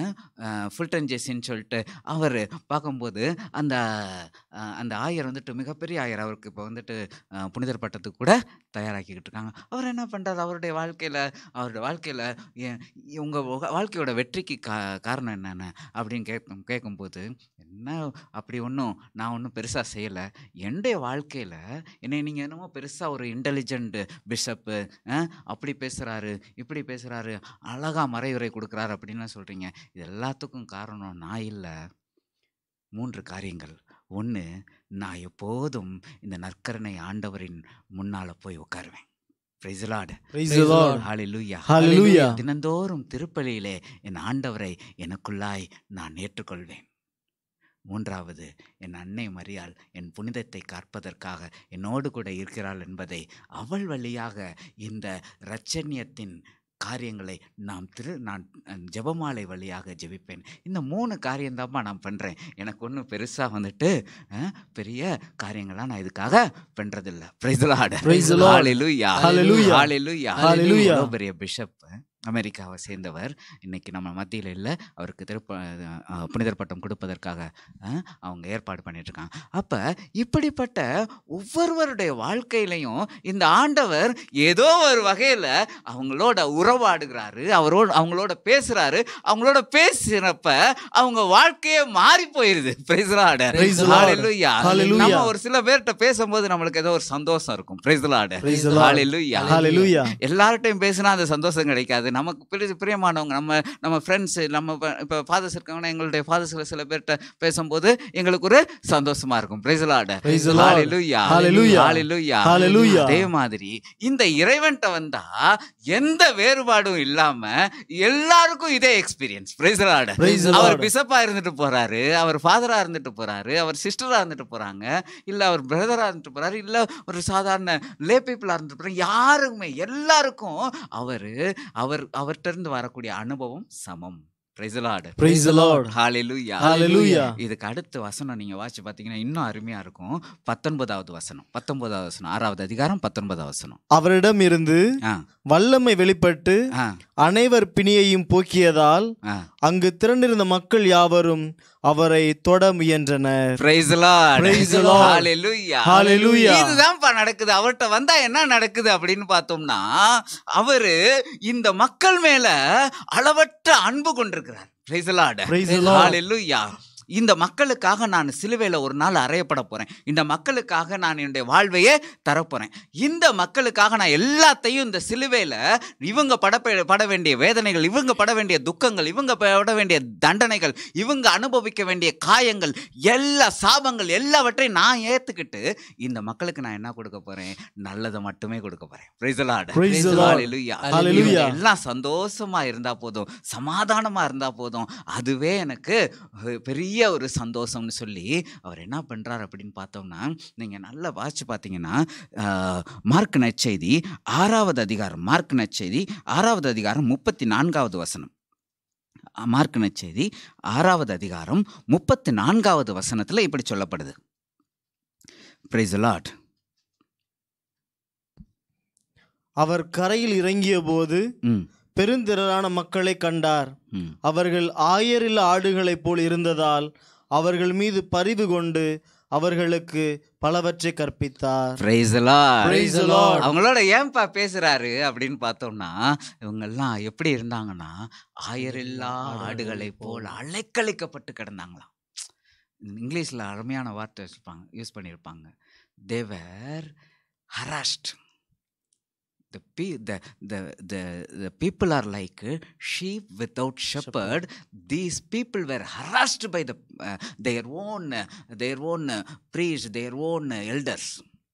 ஃபுல்டன் ஜெசின்னு சொல்லிட்டு அவர் பார்க்கும்போது அந்த அஹ், அந்த ஆயர் வந்துட்டு மிகப்பெரிய ஆயர் அவருக்கு இப்போ வந்துட்டு அஹ், புனிதர் பட்டத்துக்கு கூட தயாராக்கிக்கிட்டு இருக்காங்க அவர் என்ன பண்ணுறாரு அவருடைய வாழ்க்கையில் அவருடைய வாழ்க்கையில் உங்கள் வாழ்க்கையோட வெற்றிக்கு கா காரணம் என்னென்ன அப்படின்னு கேட்கும் கேட்கும்போது என்ன அப்படி ஒன்றும் நான் ஒன்றும் பெருசாக செய்யலை என்னுடைய வாழ்க்கையில் என்னை நீங்கள் என்னமோ பெருசாக ஒரு இன்டெலிஜென்ட் பிஷப்பு அப்படி பேசுகிறாரு இப்படி பேசுகிறாரு அழகாக மறையுரை கொடுக்குறாரு அப்படின்னு சொல்கிறீங்க இது எல்லாத்துக்கும் காரணம் நான் இல்லை மூன்று காரியங்கள் ஒன்று நான் எப்போதும் இந்த நற்கரணை ஆண்டவரின் முன்னால் போய் உட்காருவேன் பிரைசலாடு Praise the Lord. ஹalleluya Hallelujah. தினந்தோறும் திருப்பலியிலே என் ஆண்டவரை எனக்குள்ளாய் நான் ஏற்றுக்கொள்வேன் மூன்றாவது என் அன்னை மரியாள் என் புனிதத்தை காற்பதற்காக என்னோடு கூட இருக்கிறாள் என்பதை அவள் வழியாக இந்த இரட்சண்யத்தின் காரியங்களை நாம் திரு நான் அஹ், ஜெபமாலை வழியாக ஜெபிப்பேன் இந்த மூணு காரியம்தாம்மா நான் பண்ணுறேன் எனக்கு ஒன்றும் பெருசாக வந்துட்டு அஹ், பெரிய காரியங்கள்லாம் நான் இதுக்காக பண்ணுறதில்ல பிரைஸ்லாட Praise the Lord. ஹalleluya Hallelujah. ஹalleluya Hallelujah. எவ்வளோ பெரிய பிஷப் அமெரிக்காவை சேர்ந்தவர் இன்னைக்கு நம்ம மத்தியில் இல்லை அவருக்கு திருப்ப அஹ், புனிதர் பட்டம் கொடுப்பதற்காக அஹ், அவங்க ஏற்பாடு பண்ணிட்டு இருக்காங்க அப்போ இப்படிப்பட்ட ஒவ்வொருவருடைய வாழ்க்கையிலையும் இந்த ஆண்டவர் ஏதோ ஒரு வகையில் அவங்களோட உறவாடுகிறாரு அவரோட அவங்களோட பேசுறாரு அவங்களோட பேசுறப்ப அவங்க வாழ்க்கையே மாறி போயிருது பிரைஸ்லாட Praise the Lord. ஹalleluya Hallelujah. நம்ம ஒரு சில பேர்கிட்ட பேசும்போது நம்மளுக்கு ஏதோ ஒரு சந்தோஷம் இருக்கும் பிரைஸ்லாட Praise the Lord. ஹalleluya Hallelujah. எல்லார்ட்டையும் பேசினா அந்த சந்தோஷம் கிடைக்காது நமக்கு பிரி பிரியமானவங்க நம்ம நம்ம ஃப்ரெண்ட்ஸு நம்ம இப்போ இப்போ ஃபாதர்ஸ் இருக்காங்கன்னா எங்களுடைய ஃபாதர்ஸில் சில பேர்கிட்ட பேசும்போது எங்களுக்கு ஒரு சந்தோஷமா இருக்கும் பிரைசலாட Praise the Lord. ஹalleluya Hallelujah. ஹalleluya Hallelujah. அதே மாதிரி இந்த இறைவன்ட்ட வந்தா எந்த வேறுபாடும் இல்லாம எல்லாருக்கும் இதே எக்ஸ்பீரியன்ஸ் பிரைசலாட Praise the அவர் Lord. பிஷப்பா இருந்துட்டு போறாரு அவர் ஃபாதரா இருந்துட்டு போறாரு அவர் சிஸ்டரா இருந்துட்டு போறாங்க இல்ல அவர் பிரதரா இருந்துட்டு போறாரு இல்ல ஒரு சாதாரண லே பீப்புளா இருந்துட்டு போறாரு யாருக்குமே எல்லாருக்கும் அவர் அவர் அவர்கிட்ட இருந்து வரக்கூடிய அனுபவம் சமம் பிரைசலாடு Praise the Lord. ஹalleluya Hallelujah. இதுக்கு அடுத்த வசனம் நீங்க வாசிச்சு பார்த்தீங்கன்னா இன்னும் அருமையா இருக்கும் பத்தொன்பதாவது வசனம் பத்தொன்பதாவது வசனம் ஆறாவது அதிகாரம் பத்தொன்பதாவது வசனம் அவரிடம் இருந்து ஆ வல்லமை வெளிப்பட்டு ஆ அனைவர் பிணியையும் போக்கியதால் ஆ அங்கு திரண்டிருந்த மக்கள் யாவரும் அவரை தொட முயன்றனர் Praise the Lord. Praise the Lord. Hallelujah. Hallelujah. இதுதான்ப்பா நடக்குது அவர்கிட்ட வந்தா என்ன நடக்குது அப்படின்னு பார்த்தோம்னா அவரு இந்த மக்கள் மேல அளவற்ற அன்பு கொண்டிருக்கிறார் Praise the Lord. Praise the Lord. Hallelujah. இந்த மக்களுக்காக நான் சிலுவையில் ஒரு நாள் அறையப்பட போறேன் இந்த மக்களுக்காக நான் என்னுடைய வாழ்வையே தரப்போறேன் இந்த மக்களுக்காக நான் எல்லாத்தையும் இந்த சிலுவையில் இவங்க பட பட வேண்டிய வேதனைகள் இவங்க பட வேண்டிய துக்கங்கள் இவங்க பட வேண்டிய தண்டனைகள் இவங்க அனுபவிக்க வேண்டிய காயங்கள் எல்லா சாபங்கள் எல்லாவற்றையும் நான் ஏத்துக்கிட்டு இந்த மக்களுக்கு நான் என்ன கொடுக்க போறேன் நல்லதை மட்டுமே கொடுக்க போறேன் Praise the Lord. Praise the Lord. Hallelujah. Hallelujah. இவங்க எல்லாம் சந்தோஷமா இருந்தா போதும் சமாதானமா இருந்தா போதும் அதுவே எனக்கு அஹ், பெரிய ஒரு சந்தோஷம்னு சொல்லி அவர் என்ன பண்றாரு அப்படின்னு பார்த்தோம்னா நீங்க நல்லா வாசிச்சு பார்த்தீங்கன்னா ஆஹ், மார்க் நற்செய்தி ஆறாவது அதிகாரம் மார்க் நற்செய்தி ஆறாவது அதிகாரம் முப்பத்தி நான்காவது வசனம் அஹ், மார்க் நற்செய்தி ஆறாவது அதிகாரம் முப்பத்தி நான்காவது வசனத்துல இப்படி சொல்லப்படுது பிரைஸ் லாட் அவர் கரையில் இறங்கிய போது ம் பெருந்திரளான மக்களை கண்டார் ம் அவர்கள் ஆயரில் ஆடுகளைப் போல் இருந்ததால் அவர்கள் மீது பரிவு கொண்டு அவர்களுக்கு பலவற்றை கற்பித்தார் Praise the Lord. Praise the Lord. அவங்களோட ஏன்பா பேசுறாரு அப்படின்னு பார்த்தோம்னா இவங்கெல்லாம் எப்படி இருந்தாங்கன்னா ஆயரில்லா ஆடுகளை போல் அலைக்கழிக்கப்பட்டு கிடந்தாங்களாம் இங்கிலீஷில் அருமையான வார்த்தை வச்சுருப்பாங்க யூஸ் பண்ணியிருப்பாங்க they were harassed the, pe- the, the, the, the people are like uh, sheep without shepherd these people were harassed by the uh, their own uh, their own uh, priests their own uh, elders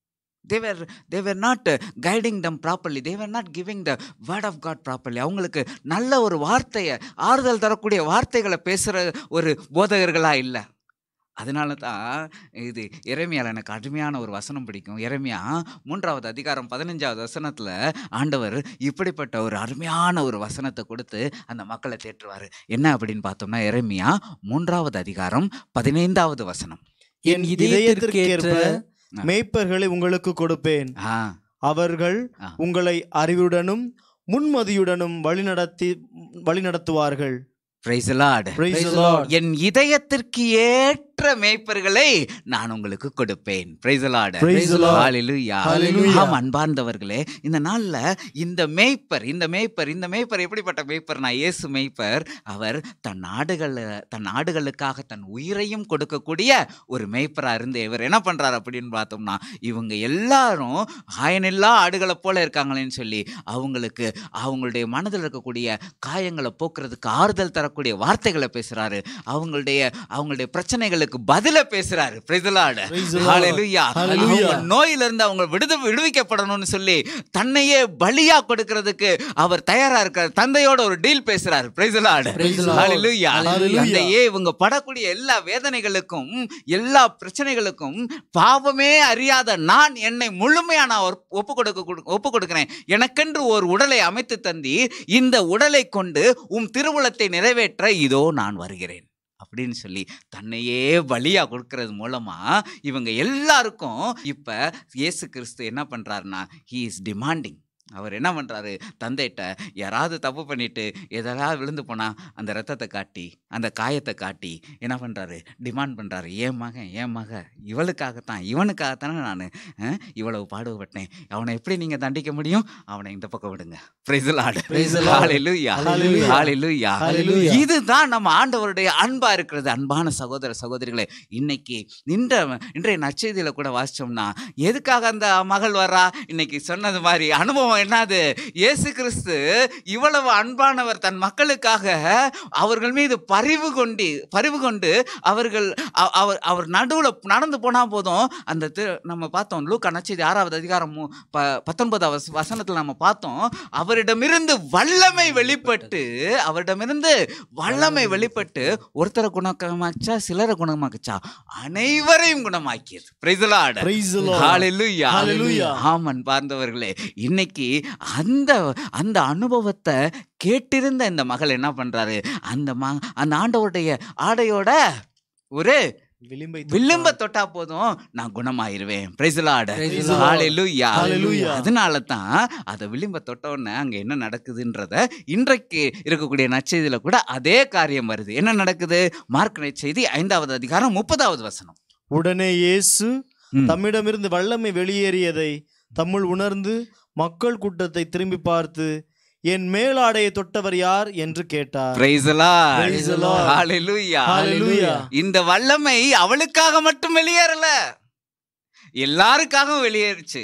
they were they were not guiding them properly they were not giving the word of God properly அவங்களுக்கு நல்ல ஒரு வார்த்தையை ஆறுதல் தரக்கூடிய வார்த்தைகளை பேசுகிற ஒரு போதகர்களாக இல்லை அதனால தான் இது இறைமையால் எனக்கு அருமையான ஒரு வசனம் பிடிக்கும் இறைமையா மூன்றாவது அதிகாரம் பதினஞ்சாவது வசனத்தில் ஆண்டவர் இப்படிப்பட்ட ஒரு அருமையான ஒரு வசனத்தை கொடுத்து அந்த மக்களை தேற்றுவார் என்ன அப்படின்னு பார்த்தோம்னா இறைமையா மூன்றாவது அதிகாரம் பதினைந்தாவது வசனம் என் இதயத்திற்கேற்ப ஆ. மேய்ப்பர்களை உங்களுக்கு கொடுப்பேன் ஆ அவர்கள் ஆ. உங்களை அறிவுடனும் முன்மதியுடனும் வழிநடத்தி வழிநடத்துவார்கள் Praise the Lord. Praise the Praise the Lord. Lord. என் இதயத்திற்கு ஏற்ற மேய்ப்பர்களை நான் உங்களுக்கு கொடுப்பேன் Praise the Lord. Praise the Lord. Hallelujah. Hallelujah. ஆம் அன்பார்ந்தவர்களே இந்த நாள்ல இந்த மேய்ப்பர் இந்த மேய்ப்பர் இந்த மேய்ப்பர் எப்படிப்பட்ட மேய்ப்பர் நான் இயேசு மேய்ப்பர் அவர் தன் ஆடுகள் தன் ஆடுகளுக்காக தன் உயிரையும் கொடுக்கக்கூடிய ஒரு மேய்ப்பரா இருந்து இவர் என்ன பண்றாரு அப்படின்னு பார்த்தோம்னா இவங்க எல்லாரும் ஆயனில்லா ஆடுகளை போல இருக்காங்களேன்னு சொல்லி அவங்களுக்கு அவங்களுடைய மனதில் இருக்கக்கூடிய காயங்களை போக்குறதுக்கு ஆறுதல் தரக்கூடிய வார்த்தைகளை பேசுறாரு அவங்களுடைய அவங்களுடைய பிரச்சனைகளுக்கு பதில பேசுறாரு Praise the Lord. Praise the Lord. Hallelujah. Hallelujah. அவங்க நோயிலிருந்து அவங்க விடுத விடுவிக்கப்படணும்னு சொல்லி தன்னையே பலியா கொடுக்கிறதுக்கு அவர் தயாரா இருக்கார் தந்தையோட ஒரு டீல் பேசுறாரு Praise the Lord. Praise the Lord. Hallelujah. Hallelujah. தந்தையே இவங்க படக்கூடிய எல்லா வேதனைகளுக்கும் எல்லா பிரச்சனைகளுக்கும் பாவமே அறியாத நான் என்னை முழுமையா நான் ஒரு- ஒப்பு கொடுக்க கொடு- ஒப்பு கொடுக்கிறேன் எனக்கென்று ஒரு உடலை அமைத்து தந்தீர் இந்த உடலை கொண்டு உம் திருவுளத்தை நிறைவேற்ற இதோ நான் வருகிறேன் அப்படின்னு சொல்லி தன்னையே பலியா கொடுக்கறது மூலமா இவங்க எல்லாருக்கும் இப்ப இயேசு கிறிஸ்து என்ன பண்றாருன்னா ஹீ இஸ் டிமாண்டிங் அவர் என்ன பண்றாரு தந்தைகிட்ட யாராவது தப்பு பண்ணிட்டு எதாவது விழுந்து போனா அந்த ரத்தத்தை காட்டி அந்த காயத்தை காட்டி என்ன பண்றாரு டிமாண்ட் பண்றாரு என் மகன் என் மக இவளுக்காகத்தான் இவனுக்காகத்தானே நான் இவ்வளவு பாடுபட்டேன் அவனை எப்படி நீங்க தண்டிக்க முடியும் அவனை இந்த பக்கம் விடுங்க Praise the Lord. Praise the Lord. Hallelujah. Hallelujah. Hallelujah. Hallelujah. இதுதான் நம்ம ஆண்டவருடைய அன்பா இருக்கிறது அன்பான சகோதர சகோதரிகளே இன்னைக்கு இந்த இன்றைய நற்செய்தியில கூட வாசிச்சோம்னா எதுக்காக அந்த மகள் வர்றா இன்னைக்கு சொன்னது மாதிரி அனுபவம் என்னது இயேசு கிறிஸ்து இவ்வளவு அன்பானவர் தன் மக்களுக்காக அவர்கள் மீது பரிவு கொண்டு பரிவு கொண்டு அவர்கள் அ- அவர் அவர் நடுவுல நடந்து போனா போதும் அந்த திரு- நம்ம பார்த்தோம் லூக்கா நற்செய்தி ஆறாவது அதிகாரம் மு- ப- பத்தொன்பதாவது வச- வசனத்துல நம்ம பார்த்தோம் அவரிடமிருந்து வல்லமை வெளிப்பட்டு அவரிடமிருந்து வல்லமை வெளிப்பட்டு ஒருத்தரை குணமாச்சா சிலரை குணமாக்குச்சா அனைவரையும் குணமாக்கியது Praise the Lord. Praise the Lord. Hallelujah. Hallelujah. ஆமன் பார்ந்தவர்களே இன்னைக்கு அந்த அந்த அனுபவத்தை கேட்டிருந்த இந்த மகள் என்ன பண்றாரு அந்த ம அந்த ஆண்டவருடைய ஆடையோட ஒரு விளிம்பை விளிம்ப தொட்டா போதும் நான் குணமாயிருவேன் Praise the Lord. Praise the Lord. Hallelujah. Hallelujah. அதனால தான் அதை விளிம்ப தொட்ட உடனே அங்க என்ன நடக்குதுன்றத இன்றைக்கு இருக்கக்கூடிய நற்செய்தியில கூட அதே காரியம் வருது என்ன நடக்குது மார்க் நற்செய்தி ஐந்தாவது அதிகாரம் முப்பதாவது வசனம் உடனே இயேசு ம். தம்மிடமிருந்து வல்லமை வெளியேறியதை தம்முள் உணர்ந்து மக்கள் கூட்டத்தை திரும்பி பார்த்து என் மேலாடையை தொட்டவர் யார் என்று கேட்டார் Praise the Lord. Praise the Lord. Hallelujah. Hallelujah. இந்த வல்லமை அவளுக்காக மட்டும் வெளியேறல எல்லாருக்காகவும் வெளியேறுச்சு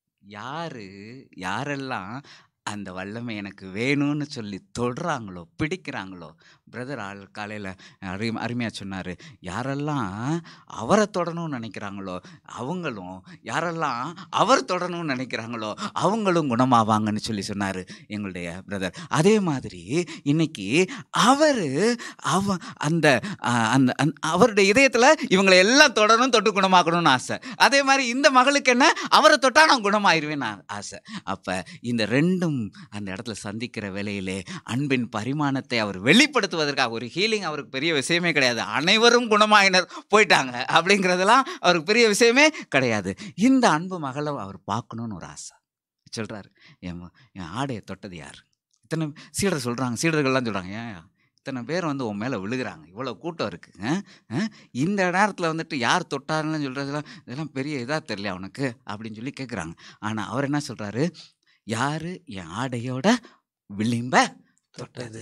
யாரு யாரெல்லாம் அந்த வல்லமை எனக்கு வேணும்னு சொல்லி தொடுறாங்களோ பிடிக்கிறாங்களோ பிரதர் ஆள் காலையில் அரு அருமையாக சொன்னார் யாரெல்லாம் அவரை தொடணும்னு நினைக்கிறாங்களோ அவங்களும் யாரெல்லாம் அவர் தொடணும்னு நினைக்கிறாங்களோ அவங்களும் குணமாவாங்கன்னு சொல்லி சொன்னார் எங்களுடைய பிரதர் அதே மாதிரி இன்னைக்கு அவர் அவ அந்த ஆ, அந்த அந்த- அவருடைய இதயத்தில் இவங்களை எல்லாம் தொடரணும் தொட்டு குணமாக்கணும்னு ஆசை அதே மாதிரி இந்த மகளுக்கு என்ன அவரை தொட்டா நான் குணமாயிருவேன் ஆசை அப்போ இந்த ரெண்டும் அந்த இடத்துல சந்திக்கிற வேளையிலே அன்பின் பரிமாணத்தை அவர் வெளிப்படுத்துவதற்காக ஒரு ஹீலிங் அவருக்கு பெரிய விஷயமே கிடையாது அனைவரும் குணமாயினர் போயிட்டாங்க அப்படிங்கிறதெல்லாம் அவருக்கு பெரிய விஷயமே கிடையாது இந்த அன்பு மகளை அவர் பார்க்கணும்னு ஒரு ஆசை சொல்றாரு என் ம- என் ஆடையை தொட்டது யார் இத்தனை சீடர் சொல்றாங்க சீடர்கள்லாம் சொல்றாங்க ஏன் இத்தனை பேர் வந்து உன் மேலே விழுகிறாங்க இவ்வளோ கூட்டம் இருக்கு ஆ? ஆ? இந்த நேரத்தில் வந்துட்டு யார் தொட்டாருன்னு சொல்கிறதெல்லாம் இதெல்லாம் பெரிய இதாக தெரியல அவனுக்கு அப்படின்னு சொல்லி கேட்குறாங்க ஆனால் அவர் என்ன சொல்கிறாரு யார் என் ஆடையோட விளிம்ப தொட்டது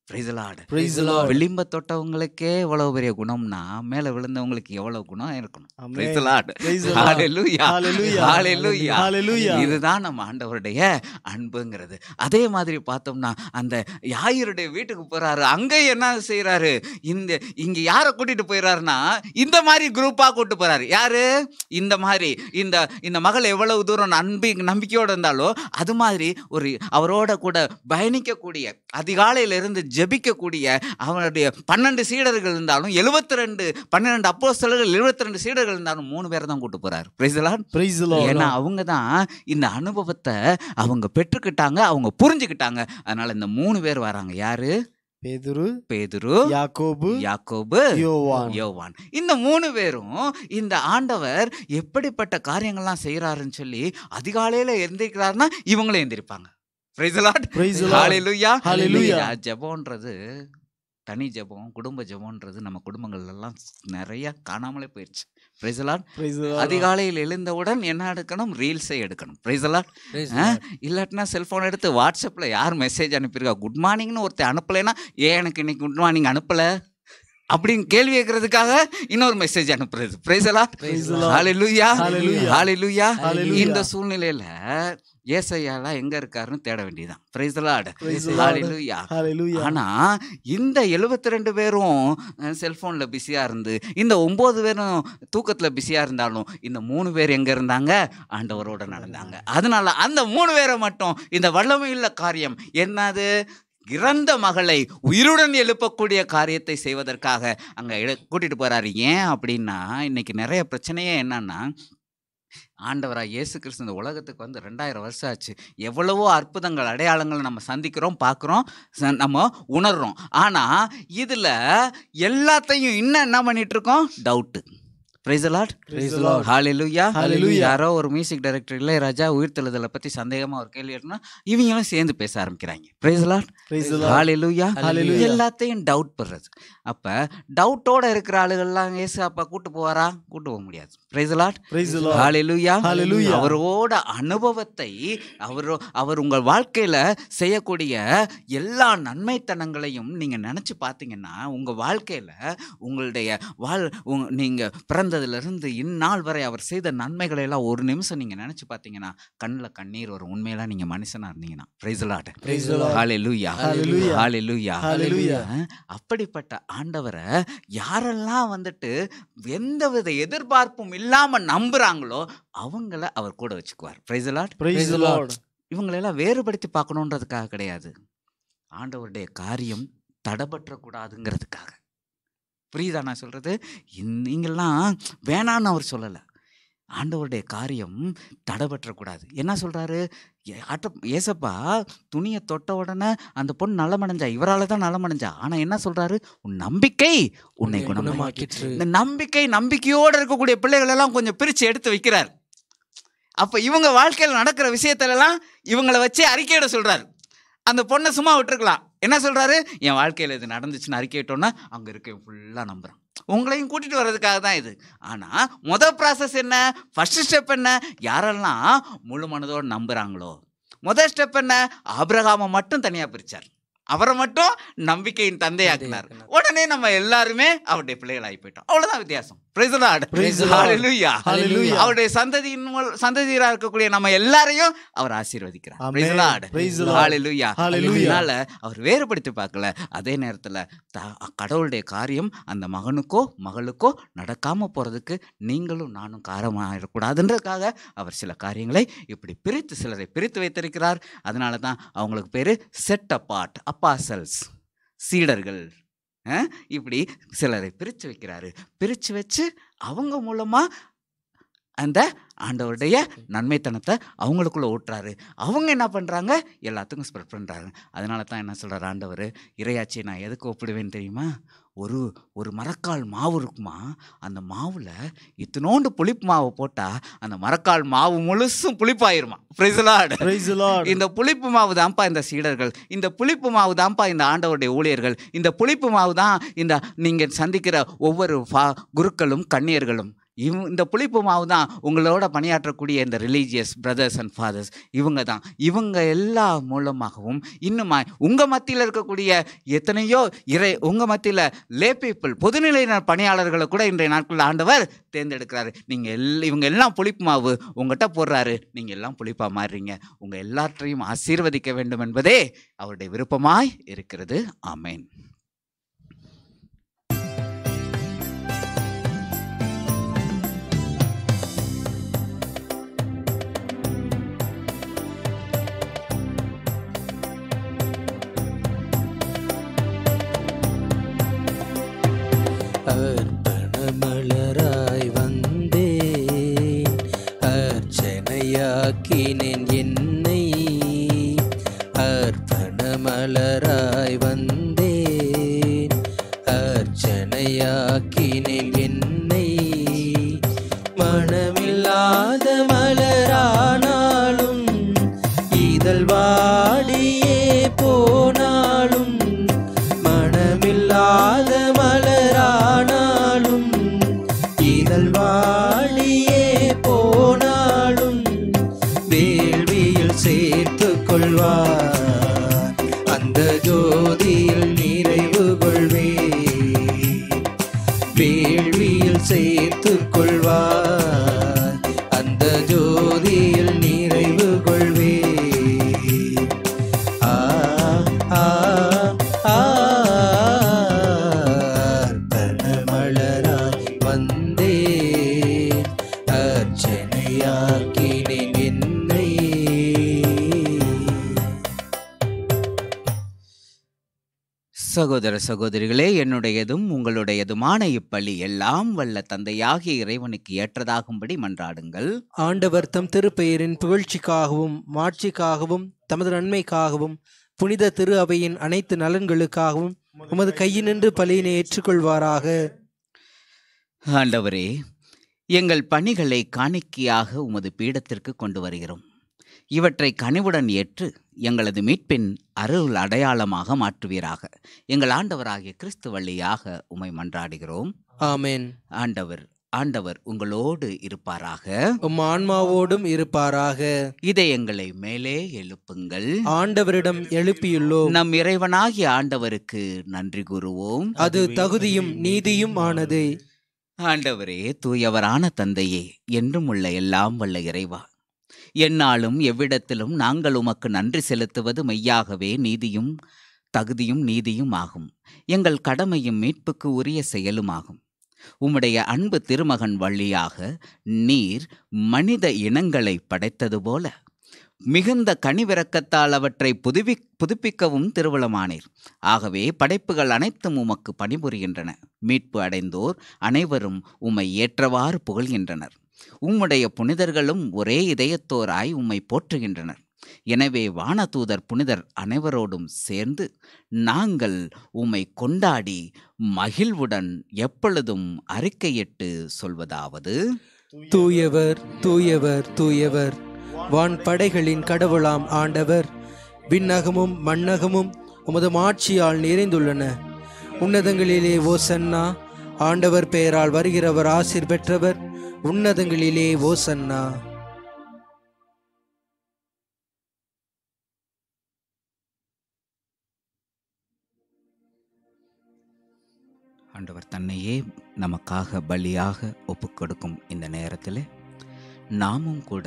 Praise the Lord. Praise the Lord. விளிம்ப தொட்டவங்களுக்கே எவ்வளவு பெரிய குணம்னா மேல விழுந்தவங்களுக்கு எவ்வளவு குணம் இருக்கணும் Amen. Praise the Lord. Praise the Lord. Hallelujah. Hallelujah. Hallelujah. Hallelujah. இதுதான் நம்ம ஆண்டவருடைய அன்புங்கிறது அதே மாதிரி பார்த்தோம்னா அந்த யாயிருடைய வீட்டுக்கு போறாரு அங்க என்ன செய்யறாரு இந்த இங்க யாரை கூட்டிட்டு போயிறாருன்னா இந்த மாதிரி குரூப்பா கூட்டு போறாரு யாரு இந்த மாதிரி இந்த இந்த மகள் எவ்வளவு தூரம் நம்பி நம்பிக்கையோட இருந்தாலோ அது மாதிரி ஒரு அவரோட கூட பயணிக்கக்கூடிய அதிகாலையில இருந்து ஜெபிக்கக்கூடிய அவனுடைய பன்னெண்டு சீடர்கள் இருந்தாலும் எழுபத்தி ரெண்டு பன்னிரெண்டு அப்போ சிலர்கள் எழுபத்தி ரெண்டு சீடர்கள் இருந்தாலும் மூணு பேரை தான் கூட்டு போறாரு Praise the Lord. Praise the Lord. ஏன்னா அவங்க தான் இந்த அனுபவத்தை அவங்க பெற்றுக்கிட்டாங்க அவங்க புரிஞ்சுக்கிட்டாங்க அதனால இந்த மூணு பேர் வராங்க யாரு பேதுரு பேதுரு யாக்கோபு யாக்கோபு யோவான் யோவான் இந்த மூணு பேரும் இந்த ஆண்டவர் எப்படிப்பட்ட காரியங்கள்லாம் செய்யறாருன்னு சொல்லி அதிகாலையில எந்திரிக்கிறாருன்னா இவங்களும் எந்திரிப்பாங்க Praise the Lord. Praise the Lord. Hallelujah. Hallelujah. இல்லையா, ஜெபம்ன்றது தனி ஜெபம் குடும்ப ஜெபம்ன்றது நம்ம குடும்பங்கள்ல எல்லாம் நிறைய காணாமலே போயிடுச்சு Praise the Lord. Praise the Lord. அதிகாலையில் எழுந்தவுடன் என்ன எடுக்கணும் ரீல்ஸை எடுக்கணும் Praise the Lord. Praise the ah? Lord. இல்லாட்டினா செல்போன் எடுத்து வாட்ஸ்அப்பில் யார் மெசேஜ் அனுப்பியிருக்கா குட் மார்னிங்னு ஒருத்தர் அனுப்பலைன்னா ஏன் எனக்கு இன்னைக்கு குட் மார்னிங் அனுப்பலை அப்படின்னு கேள்வி கேட்கறதுக்காக இன்னொரு மெசேஜ் அனுப்புறது Praise the Lord. Praise the Lord. Hallelujah. Hallelujah. Hallelujah. Hallelujah. இந்த சூழ்நிலையில ஏசையாலாம் எங்க இருக்காருன்னு தேட வேண்டியதான் Praise the Lord. Praise the Lord. Hallelujah. Hallelujah. ஆனா இந்த எழுபத்தி ரெண்டு பேரும் செல்போன்ல பிஸியா இருந்து இந்த ஒன்பது பேரும் தூக்கத்துல பிஸியா இருந்தாலும் இந்த மூணு பேர் எங்க இருந்தாங்க ஆண்டவரோட நடந்தாங்க அதனால அந்த மூணு பேரை மட்டும் இந்த வல்லமையுள்ள காரியம் என்னது இறந்த மகளை உயிருடன் எழுப்பக்கூடிய காரியத்தை செய்வதற்காக அங்க எடு- கூட்டிட்டு போறாரு ஏன் அப்படின்னா இன்னைக்கு நிறைய பிரச்சனையே என்னன்னா ஆண்டவராக இயேசு கிறிஸ்து இந்த உலகத்துக்கு வந்து ரெண்டாயிரம் வருஷம் ஆச்சு எவ்வளவோ அற்புதங்கள் அடையாளங்களை நம்ம சந்திக்கிறோம் பார்க்குறோம் ச- நம்ம உணர்றோம் ஆனால் இதில் எல்லாத்தையும் இன்னும் என்ன பண்ணிட்டு இருக்கோம் doubt praise Lord Praise the Lord. ஹalleluya Hallelujah. யாரோ ஒரு மியூசிக் டைரக்டர் இளையராஜா உயிர்த்தெழுதலை பற்றி சந்தேகமாக ஒரு கேள்வி எடுனா இவங்களும் சேர்ந்து பேச ஆரம்பிக்கிறாங்க praise Lord Praise the Lord. ஹalleluya Hallelujah. எல்லாத்தையும் டவுட் பண்றது அப்ப டவுட்டோட இருக்கிற ஆளுகள்லாம் ஏசு அப்பா கூட்டு போவாரா கூட்டு போக முடியாது praise Lord Praise the Lord. ஹalleluya Hallelujah. அவரோட அனுபவத்தை அவர் அவர் உங்கள் வாழ்க்கையில செய்யக்கூடிய எல்லா நன்மைத்தனங்களையும் நீங்க நினைச்சு பார்த்தீங்கன்னா உங்க வாழ்க்கையில உங்களுடைய வாழ் உங்க- நீங்க பிறந்ததுல இருந்து இந்நாள் வரை அவர் செய்த நன்மைகளை எல்லாம் ஒரு நிமிஷம் நீங்க நினைச்சு பார்த்தீங்கன்னா கண்ணில் கண்ணீர் வரும் உண்மையெல்லாம் நீங்க மனுஷனா இருந்தீங்கன்னா praise Lord Praise the Lord. ஹalleluya Hallelujah. ஹalleluya Hallelujah. அஹ், அப்படிப்பட்ட ஆண்டவரை யாரெல்லாம் வந்துட்டு எந்தவித எதிர்பார்ப்பும் இல்லாம நம்புறாங்களோ அவங்கள அவர் கூட வச்சுக்குவார் praise Lord Praise the Lord. இவங்களெல்லாம் வேறுபடுத்தி பார்க்கணுன்றதுக்காக கிடையாது ஆண்டவருடைய காரியம் தடபற்றக்கூடாதுங்கிறதுக்காக புரியுதா நான் சொல்றது இந்- நீங்கெல்லாம் வேணான்னு அவர் சொல்லலை ஆண்டவருடைய காரியம் தடைபற்றக்கூடாது என்ன சொல்றாரு ஏ- ஆட்ட ஏசப்பா துணியை தொட்ட உடனே அந்த பொண்ணு நலமடைஞ்சா இவரால தான் நலமடைஞ்சா ஆனா என்ன சொல்றாரு உன் நம்பிக்கை உன்னை குணமாக்கி குணமாக்கிற்று இந்த நம்பிக்கை நம்பிக்கையோடு இருக்கக்கூடிய பிள்ளைகள் எல்லாம் கொஞ்சம் பிரித்து எடுத்து வைக்கிறார் அப்போ இவங்க வாழ்க்கையில் நடக்கிற விஷயத்துல எல்லாம் இவங்களை வச்சு அறிக்கையிட சொல்றாரு அந்த பொண்ணை சும்மா விட்டுருக்கலாம் என்ன சொல்றாரு என் வாழ்க்கையில் இது நடந்துச்சுன்னு அறிக்கையிட்டோன்னா அங்கே இருக்க ஃபுல்லாக நம்புறான் உங்களையும் கூட்டிட்டு வர்றதுக்காக தான் இது ஆனால் முத ப்ராசஸ் என்ன ஃபர்ஸ்ட் ஸ்டெப் என்ன யாரெல்லாம் முழு மனதோடு நம்புறாங்களோ முதல் ஸ்டெப் என்ன ஆபிரகாமை மட்டும் தனியாக பிரிச்சார் அவரை மட்டும் நம்பிக்கையின் தந்தையாக்கினார் தந்தையாக்கினார். உடனே நம்ம எல்லாருமே அவருடைய பிள்ளைகள் ஆகி போயிட்டோம் அவ்வளவுதான் வித்தியாசம் Praise the Lord. Praise the Lord. Hallelujah. Hallelujah. அவருடைய சந்ததியின் மூல- சந்ததியரா இருக்கக்கூடிய நம்ம எல்லாரையும் அவர் ஆசீர்வதிக்கிறார் Amen. Praise the Lord. Praise the Lord. Hallelujah. Hallelujah. அதனால அவர் வேறுபடுத்தி பார்க்கல அதே நேரத்துல த- கடவுளுடைய காரியம் அந்த மகனுக்கோ மகளுக்கோ நடக்காம போறதுக்கு நீங்களும் நானும் காரணமாயிடக்கூடாதுன்றதுக்காக அவர் சில காரியங்களை இப்படி பிரித்து சிலரை பிரித்து வைத்திருக்கிறார் அதனால தான் அவங்களுக்கு பேரு செட் அப்பார்ட் அப்பாசல்ஸ் சீடர்கள் அஹ், இப்படி சிலரை பிரித்து வைக்கிறாரு பிரித்து வச்சு அவங்க மூலமா அந்த ஆண்டவருடைய நன்மைத்தனத்தை அவங்களுக்குள்ள ஊட்டுறாரு அவங்க என்ன பண்ணுறாங்க எல்லாத்துக்கும் ஸ்ப்ரெட் பண்ணுறாங்க அதனால தான் என்ன சொல்கிறார் ஆண்டவர் இறையாச்சியை நான் எதுக்கு ஒப்பிடுவேன்னு தெரியுமா ஒரு ஒரு மரக்கால் மாவு இருக்குமா அந்த மாவில் இத்தினோண்டு புளிப்பு மாவை போட்டால் அந்த மரக்கால் மாவு முழுசும் புளிப்பாயிருமா பிரைசலாடு Praise the Lord. இந்த புளிப்பு மாவு தான்ப்பா இந்த சீடர்கள் இந்த புளிப்பு மாவு தான்ப்பா இந்த ஆண்டவருடைய ஊழியர்கள் இந்த புளிப்பு மாவு தான் இந்த நீங்கள் சந்திக்கிற ஒவ்வொரு ஃபா குருக்களும் கன்னியர்களும் இவ் இந்த புளிப்பு மாவு தான் உங்களோட பணியாற்றக்கூடிய இந்த ரிலீஜியஸ் பிரதர்ஸ் அண்ட் ஃபாதர்ஸ் இவங்க தான் இவங்க எல்லா மூலமாகவும் இன்னுமா உங்கள் மத்தியில் இருக்கக்கூடிய எத்தனையோ இறை உங்கள் மத்தியில் லே பீப்புள் பொதுநிலையினர் பணியாளர்களை கூட இன்றைய நாட்களில் ஆண்டவர் தேர்ந்தெடுக்கிறாரு நீங்கள் எல் இவங்க எல்லாம் புளிப்பு மாவு உங்கள்கிட்ட போடுறாரு நீங்கள் எல்லாம் புளிப்பாக மாறுறீங்க உங்கள் எல்லாற்றையும் ஆசீர்வதிக்க வேண்டும் என்பதே அவருடைய விருப்பமாய் இருக்கிறது ஆமேன் அர்ப்பணமலராய் வந்தேன் அர்ச்சனையாக்கினேன் என்னை அர்ப்பணமலராய் வந்தேன் அர்ச்சனையாக்கினேன் என்னை மனமில்லாத மலரானாலும் இதழ் வாடியே போனாலும் மனமில்லாத மலரானாலும் இதழ் வாடியே போனாலும் வேள்வியில் சேர்த்து கொள்வார் அந்த ஜோதியில் நிறைவு கொள்வே வேள்வியில் சேர்த்து கொள்வார் அந்த ஜோதியில் நிறைவு கொள்வே ஆ ஆ ஆ மலராய் வந்தேன் அர்ச்சனையாக்கினேன் என்னை சகோதர சகோதரிகளே என்னுடையதும் உங்களுடையதுமான இப்பள்ளி எல்லாம் வல்ல தந்தையாகிய இறைவனுக்கு ஏற்றதாகும்படி மன்றாடுங்கள் ஆண்டவர் தம் திருப்பெயரின் புகழ்ச்சிக்காகவும் மாட்சிக்காகவும் தமது நன்மைக்காகவும் புனித திரு அவையின் அனைத்து நலன்களுக்காகவும் உமது கையினின்று பலியினை ஏற்றுக்கொள்வாராக ஆண்டவரே எங்கள் பணிகளை காணிக்கையாக உமது பீடத்திற்கு கொண்டு வருகிறோம் இவற்றை கனிவுடன் ஏற்று எங்களது மீட்பின் அருள் அடையாளமாக மாற்றுவீராக எங்கள் ஆண்டவராகிய கிறிஸ்து வழியாக உமை மன்றாடுகிறோம் ஆமென் ஆண்டவர் ஆண்டவர் உங்களோடு இருப்பாராக உம் ஆன்மாவோடும் இருப்பாராக இதயங்களை மேலே எழுப்புங்கள் ஆண்டவரிடம் எழுப்பியுள்ளோம் நம் இறைவனாகிய ஆண்டவருக்கு நன்றி கூறுவோம் அது தகுதியும் நீதியும் ஆனது ஆண்டவரே தூயவரான தந்தையே என்றும் உள்ள எல்லாம் வல்ல இறைவா எந்நாளும் எவ்விடத்திலும் நாங்கள் உமக்கு நன்றி செலுத்துவது மெய்யாகவே நீதியும் தகுதியும் நீதியும் ஆகும் எங்கள் கடமையும் மீட்புக்கு உரிய செயலுமாகும் உம்முடைய அன்பு திருமகன் வழியாக நீர் மனித இனங்களை படைத்தது போல மிகுந்த கனிவிறக்கத்தால் அவற்றை புதுவி புதுப்பிக்கவும் திருவுளமானீர் ஆகவே படைப்புகள் அனைத்தும் உமக்கு பணிபுரிகின்றன மீட்பு அடைந்தோர் அனைவரும் உம்மை ஏற்றவாறு புகழ்கின்றனர் உம்முடைய புனிதர்களும் ஒரே இதயத்தோராய் உம்மை போற்றுகின்றனர் எனவே வானதூதர் புனிதர் அனைவரோடும் சேர்ந்து நாங்கள் உம்மை கொண்டாடி மகிழ்வுடன் எப்பொழுதும் அறிக்கையிட்டு சொல்வதாவது தூயவர் தூயவர் தூயவர் வான் படைகளின் கடவுளாம் ஆண்டவர் விண்ணகமும் மண்ணகமும் உமது மாட்சியால் நிறைந்துள்ளன உன்னதங்களிலே ஓசன்னா ஆண்டவர் பெயரால் வருகிறவர் ஆசிர் பெற்றவர் உன்னதங்களிலே ஓசன்னா ஆண்டவர் தன்னையே நமக்காக பலியாக ஒப்புக்கொடுக்கும் இந்த நேரத்தில் நாமும் கூட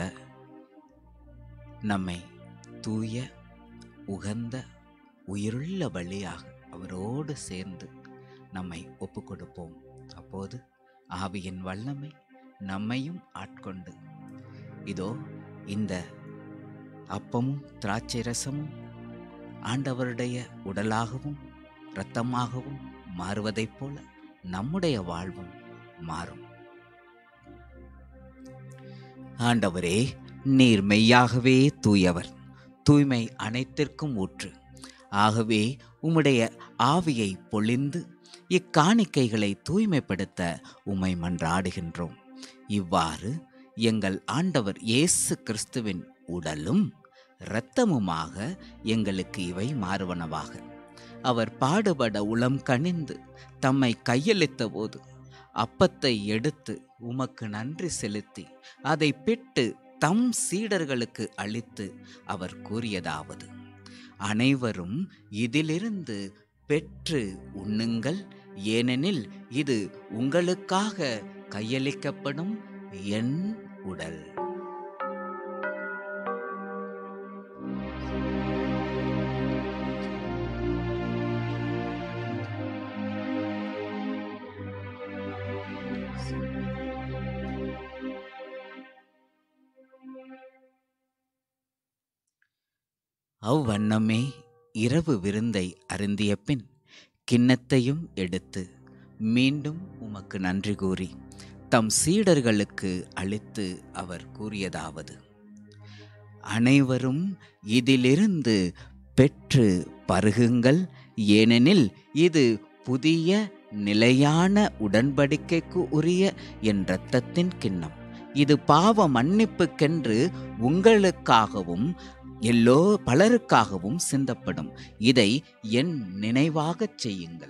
நம்மை தூய உகந்த உயிருள்ள பலியாக அவரோடு சேர்ந்து நம்மை ஒப்புக்கொடுப்போம் அப்போது ஆவியின் வல்லமை நம்மையும் ஆட்கொண்டு இதோ இந்த அப்பமும் திராட்சை ரசமும் ஆண்டவருடைய உடலாகவும் இரத்தமாகவும் மாறுவதைப் போல நம்முடைய வாழ்வும் மாறும் ஆண்டவரே நீர் மெய்யாகவே தூயவர் தூய்மை அனைத்திற்கும் ஊற்று ஆகவே உம்முடைய ஆவியை பொழிந்து இக்காணிக்கைகளை தூய்மைப்படுத்த உம்மை மன்றாடுகின்றோம் இவ்வாறு எங்கள் ஆண்டவர் இயேசு கிறிஸ்துவின் உடலும் இரத்தமுமாக எங்களுக்கு இவை மாறுவனவாக அவர் பாடுபட உளம் கனிந்து தம்மை கையளித்த போது அப்பத்தை எடுத்து உமக்கு நன்றி செலுத்தி அதை பிட்டு தம் சீடர்களுக்கு அளித்து அவர் கூறியதாவது அனைவரும் இதிலிருந்து பெற்று உண்ணுங்கள் ஏனெனில் இது உங்களுக்காக கையளிக்கப்படும் என் உடல் அவ்வண்ணமே இரவு விருந்தை அருந்திய பின் கிண்ணத்தையும் எடுத்து மீண்டும் உமக்கு நன்றி கூறி தம் சீடர்களுக்கு அளித்து அவர் கூறியதாவது அனைவரும் இதிலிருந்து பெற்று பருகுங்கள் ஏனெனில் இது புதிய நிலையான உடன்படிக்கைக்கு உரிய என் இரத்தத்தின் கிண்ணம் இது பாவ மன்னிப்புக்கென்று உங்களுக்காகவும் எல்லோ பலருக்காகவும் சிந்தப்படும் இதை என் நினைவாகச் செய்யுங்கள்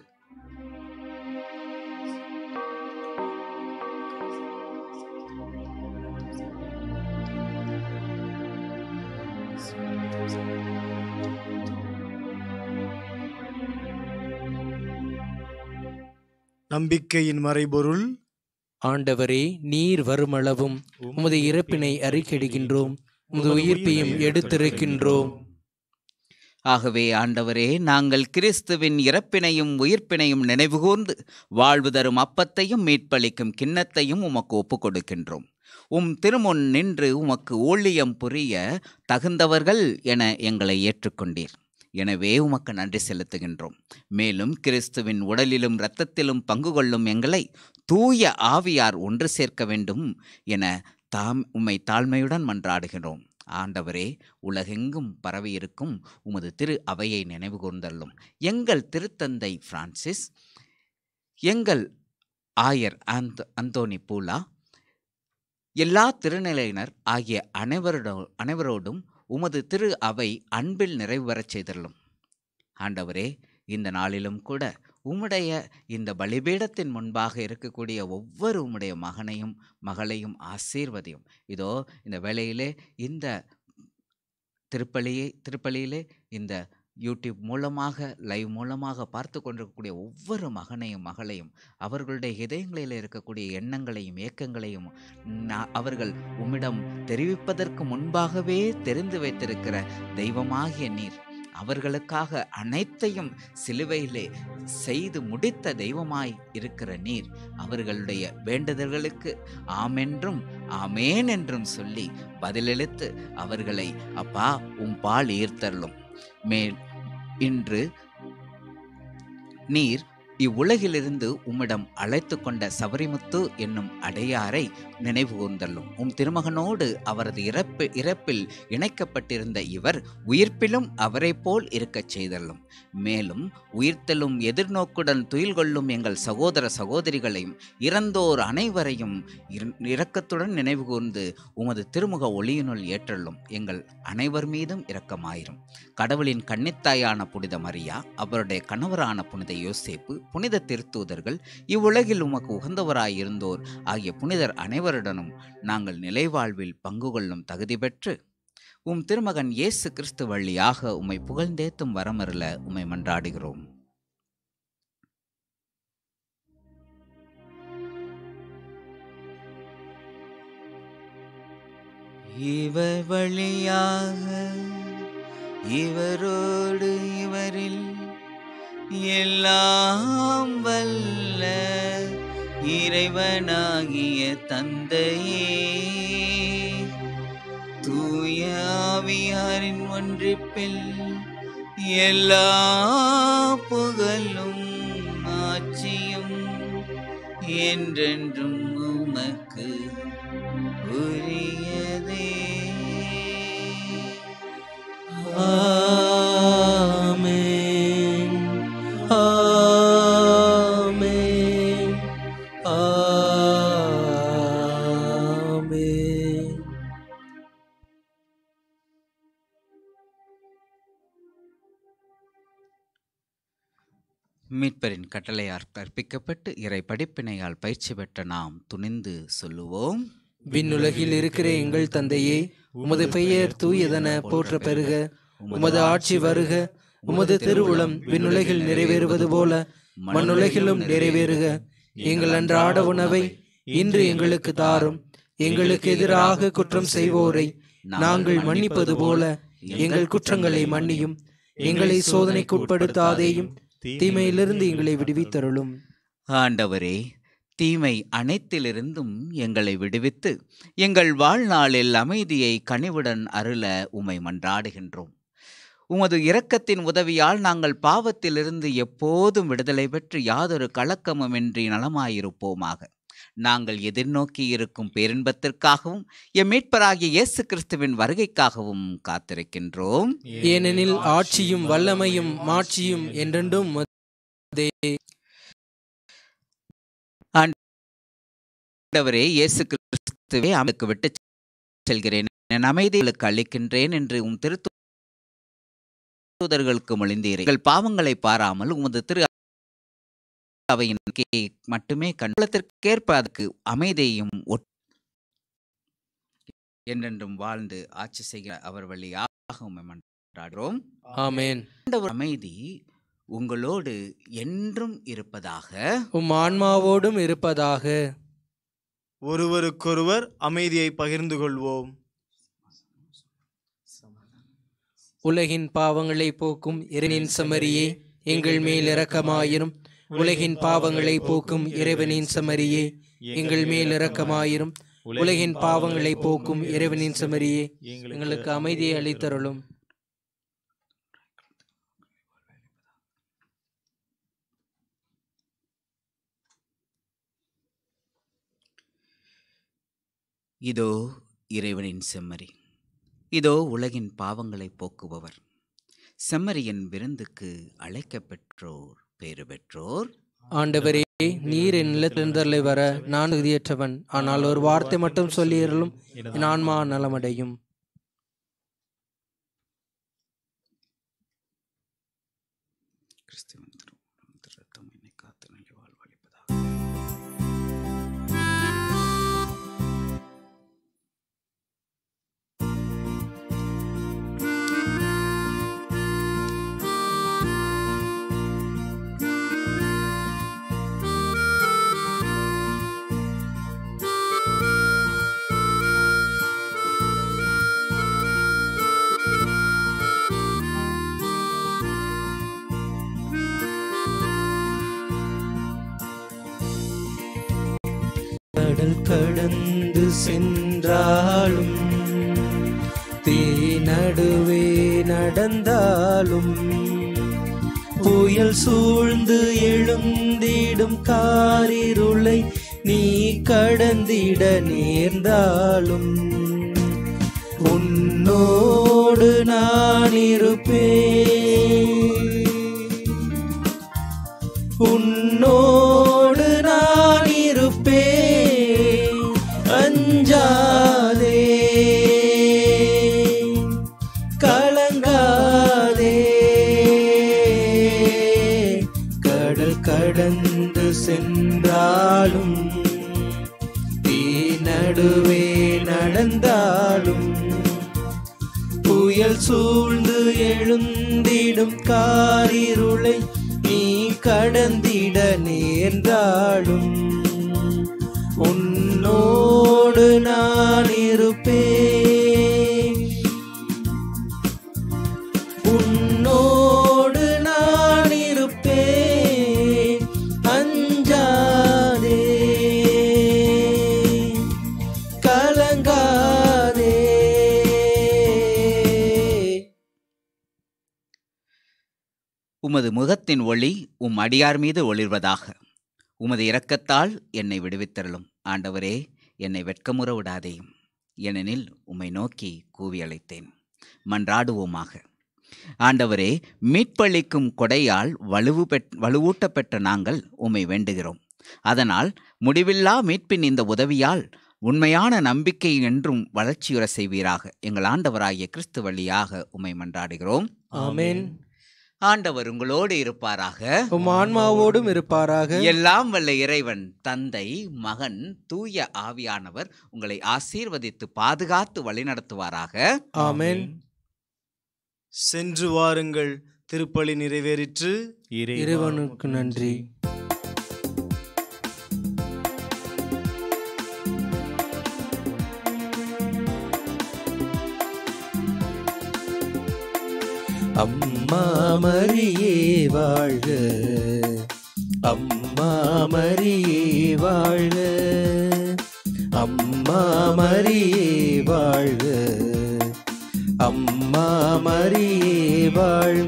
நம்பிக்கையின் மறைபொருள் ஆண்டவரே நீர் வருமளவும் உமது இறப்பினை அறிக்கையிடுகின்றோம் உமது உயிர்ப்பையும் எடுத்திருக்கின்றோம் ஆகவே ஆண்டவரே நாங்கள் கிறிஸ்துவின் இறப்பினையும் உயிர்ப்பினையும் நினைவுகூர்ந்து வாழ்வு தரும் அப்பத்தையும் மீட்பளிக்கும் கிண்ணத்தையும் உமக்கு ஒப்புக் கொடுக்கின்றோம் உம் திருமுன் நின்று உமக்கு ஊழியம் புரிய தகுந்தவர்கள் என எங்களை ஏற்றுக்கொண்டீர் எனவே உமக்கு நன்றி செலுத்துகின்றோம் மேலும் கிறிஸ்துவின் உடலிலும் இரத்தத்திலும் பங்கு கொள்ளும் எங்களை தூய ஆவியார் ஒன்று சேர்க்க வேண்டும் என தாம் உம்மை தாழ்மையுடன் மன்றாடுகிறோம் ஆண்டவரே உலகெங்கும் பரவியிருக்கும் உமது திரு அவையை நினைவு கூர்ந்தள்ளும் எங்கள் திருத்தந்தை பிரான்சிஸ் எங்கள் ஆயர் அந்த அந்தோனி பூலா எல்லா திருநிலையினர் ஆகிய அனைவரோட அனைவரோடும் உமது திரு அவை அன்பில் நிறைவு பெறச் செய்தள்ளும் ஆண்டவரே இந்த நாளிலும் கூட உம்முடைய இந்த பலிபீடத்தின் முன்பாக இருக்கக்கூடிய ஒவ்வொரு உம்முடைய மகனையும் மகளையும் ஆசீர்வதியும் இதோ இந்த வேளையிலே இந்த திருப்பலியை திருப்பலியிலே இந்த யூடியூப் மூலமாக லைவ் மூலமாக பார்த்து கொண்டிருக்கக்கூடிய ஒவ்வொரு மகனையும் மகளையும் அவர்களுடைய இதயங்களில் இருக்கக்கூடிய எண்ணங்களையும் ஏக்கங்களையும் நா- அவர்கள் உம்மிடம் தெரிவிப்பதற்கு முன்பாகவே தெரிந்து வைத்திருக்கிற தெய்வமாகிய நீர் அவர்களுக்காக அனைத்தையும் சிலுவையிலே செய்து முடித்த தெய்வமாய் இருக்கிற நீர் அவர்களுடைய வேண்டுதல்களுக்கு ஆமென்றும் ஆமேன் என்றும் சொல்லி பதிலளித்து அவர்களை அப்பா உம் பால் ஈர்த்தள்ளும் மேல் இன்று நீர் இவ்வுலகிலிருந்து உம்மிடம் அழைத்து கொண்ட சபரிமுத்து என்னும் அடையாரை நினைவு கூர்ந்தள்ளும் உம் திருமகனோடு அவரது இறப்பு இறப்பில் இணைக்கப்பட்டிருந்த இவர் உயிர்ப்பிலும் அவரைப் போல் இருக்கச் செய்தள்ளும் மேலும் உயிர்த்தலும் எதிர்நோக்குடன் துயில் கொள்ளும் எங்கள் சகோதர சகோதரிகளையும் இறந்தோர் அனைவரையும் இர- இரக்கத்துடன் நினைவு கூர்ந்து உமது திருமுக ஒளியினுள் ஏற்றள்ளும் எங்கள் அனைவர் மீதும் இரக்கமாயிரும் கடவுளின் கன்னித்தாயான புனித மரியா அவருடைய கணவரான புனித யோசேப்பு புனித திருத்தூதர்கள் இவ்வுலகில் உமக்கு உகந்தவராயிருந்தோர் ஆகிய புனிதர் அனைவருடனும் நாங்கள் நிலைவாழ்வில் பங்கு கொள்ளும் தகுதி பெற்று உம் திருமகன் இயேசு கிறிஸ்து வழியாக உம்மை புகழ்ந்தேத்தும் வரமருள உம்மை மன்றாடுகிறோம் இவர் வழியாக இவரோடு இவரில் எல்லாம் வல்ல இறைவனாகிய தந்தையே தூய ஆவியாரின் ஒன்றிப்பில் எல்லா புகழும் ஆட்சியும் என்றென்றும் உமக்கு உரியதே ஆமென் ஆமென் ஆமென் மீட்பரின் கட்டளையால் கற்பிக்கப்பட்டு இறை படிப்பினையால் பயிற்சி பெற்ற நாம் துணிந்து சொல்லுவோம் விண்ணுலகில் இருக்கிற எங்கள் தந்தையே உமது பெயர் தூயதென போற்ற பெறுக உமது ஆட்சி வருக உமது திருவுளம் விண்ணுலகில் நிறைவேறுவது போல மண்ணுலகிலும் நிறைவேறுக எங்கள் அன்றாட உணவை இன்று எங்களுக்கு தாரும் எங்களுக்கு எதிராக குற்றம் செய்வோரை நாங்கள் மன்னிப்பது போல எங்கள் குற்றங்களை மன்னியும் எங்களை சோதனைக்கு உட்படுத்தாதேயும் தீமையிலிருந்து எங்களை விடுவித்தருளும் ஆண்டவரே தீமை அனைத்திலிருந்தும் எங்களை விடுவித்து எங்கள் வாழ்நாளில் அமைதியை கனிவுடன் அருள உமை மன்றாடுகின்றோம் உமது இரக்கத்தின் உதவியால் நாங்கள் பாவத்திலிருந்து எப்போதும் விடுதலை பெற்று யாதொரு கலக்கமுமின்றி நலமாயிருப்போமாக நாங்கள் எதிர்நோக்கி இருக்கும் பேரின்பத்திற்காகவும் எம் மீட்பராகிய இயேசு கிறிஸ்துவின் வருகைக்காகவும் காத்திருக்கின்றோம் ஏனெனில் ஆட்சியும் வல்லமையும் மாட்சியும் என்றென்றும் உமதே. ஆண்டவரே இயேசு கிறிஸ்துவே அவனுக்கு விட்டு செல்கிறேன் என் அமைதிகளுக்கு அளிக்கின்றேன் என்று உம் திருத்தூதர்களுக்கு மொழிந்தீரே எங்கள் பாவங்களை பாராமல் உமது திரு அவையின் கே- மட்டுமே கண்டத்திற்கேற்ப அதுக்கு அமைதியையும் ஒட்- என்றென்றும் வாழ்ந்து ஆட்சி செய்கிற அவர் வழியாக உம்மை மன்றாடுகிறோம் ஆமென் ஆண்டவர் அமைதி உங்களோடு என்றும் இருப்பதாக உம் ஆன்மாவோடும் இருப்பதாக ஒருவருக்கொருவர் அமைதியை பகிர்ந்து கொள்வோம் உலகின் பாவங்களை போக்கும் இறைவனின் சமரியே எங்கள் மேல் இரக்கமாயிரும் உலகின் பாவங்களை போக்கும் இறைவனின் சமரியே எங்கள் மேல் இரக்கமாயிரும் உலகின் பாவங்களை போக்கும் இறைவனின் சமரியே எங்களுக்கு அமைதியை அளித்தருளும் இதோ இறைவனின் செம்மறி இதோ உலகின் பாவங்களை போக்குபவர் செம்மறியின் விருந்துக்கு அழைக்கப் பெற்றோர் பேறு பெற்றோர் ஆண்டவரே நீர் என் நிலத்திலிருந்தலை வர நான் தகுதியற்றவன் ஆனால் ஒரு வார்த்தை மட்டும் சொல்லியறலும் என் ஆன்மா நலமடையும் கிறிஸ்துவின் திரு- திரு ரத்தம் என்னை காத்து நல்ல வாழ்வளிப்பதாக கடல் கடந்து சென்றாலும் தீ நடுவே நடந்தாலும் புயல் சூழ்ந்து எழுந்திடும் காரிருளை நீ கடந்திட நேர்ந்தாலும் உன்னோடு நான் இருப்பேன் உன்னோடு நான் இருப்பேன் அஞ்சாதே கலங்காதே கடல் கடந்து சென்றாலும் தீ நடுவே நடந்தாலும் புயல் சூழ்ந்து எழுந்திடும் காரிருளை நீ கடந்திட நேர்ந்தாலும் உன்னோடு நான் இருப்பேன் உன்னோடு நான் இருப்பேன் அஞ்சாதே கலங்காதே உமது முகத்தின் ஒளி உம் அடியார் மீது ஒளிர்வதாக உமது இரக்கத்தால் என்னை விடுவித்தருளும் ஆண்டவரே என்னை வெட்கமுற விடாதேயும் ஏனெனில் உம்மை நோக்கி கூவி அழைத்தேன் மன்றாடுவோமாக ஆண்டவரே மீட்பளிக்கும் கொடையால் வலுவு பெற் வலுவூட்டப் பெற்ற நாங்கள் உம்மை வேண்டுகிறோம் அதனால் முடிவில்லா மீட்பின் இந்த உதவியால் உண்மையான நம்பிக்கை என்றும் வளர்ச்சியுற செய்வீராக எங்கள் ஆண்டவராகிய கிறிஸ்து வழியாக உம்மை மன்றாடுகிறோம் ஆமென் ஆண்டவர் உங்களோடு இருப்பாராக உம் ஆன்மாவோடும் இருப்பாராக எல்லாம் வல்ல இறைவன் தந்தை மகன் தூய ஆவியானவர் உங்களை ஆசீர்வதித்து பாதுகாத்து வழிநடத்துவாராக ஆமென் சென்று வாருங்கள் திருப்பலி நிறைவேறிற்று இறைவனுக்கு நன்றி அம்மா மரியே வாழ்க அம்மா மரியே வாழ்க அம்மா மரியே வாழ்க அம்மா மரியே வாழ்க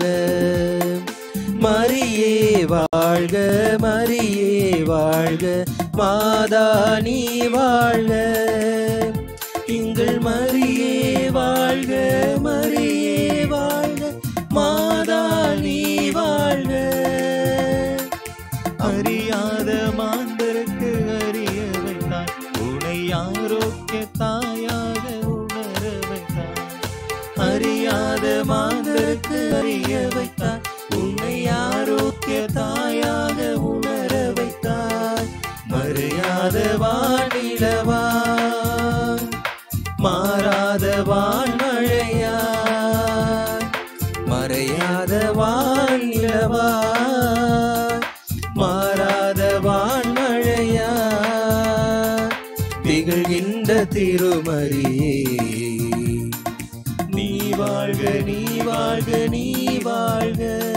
மரியே வாழ்க மரியே வாழ்க மாதா நீ வாழ்க எங்கள் மரியே வாழ்க மரியே வாழ்க மாதா நீ வாழ்க அறியாத மாந்தருக்கு அறிய வைத்தார் உனை ஆரோக்கிய தாயாக உணர வைத்தார் அறியாத மாந்தருக்கு அறிய வைத்தார் உன்னை ஆரோக்கிய தாயாக உணர வைத்தார் மறையாத வானிலவா மாறாத வான்மழையா மறையாத வானிலவா மாறாத வான்மழையா திகழ்கின்ற திருமறியே நீ வாழ்க நீ வாழ்க நீ வாழ்க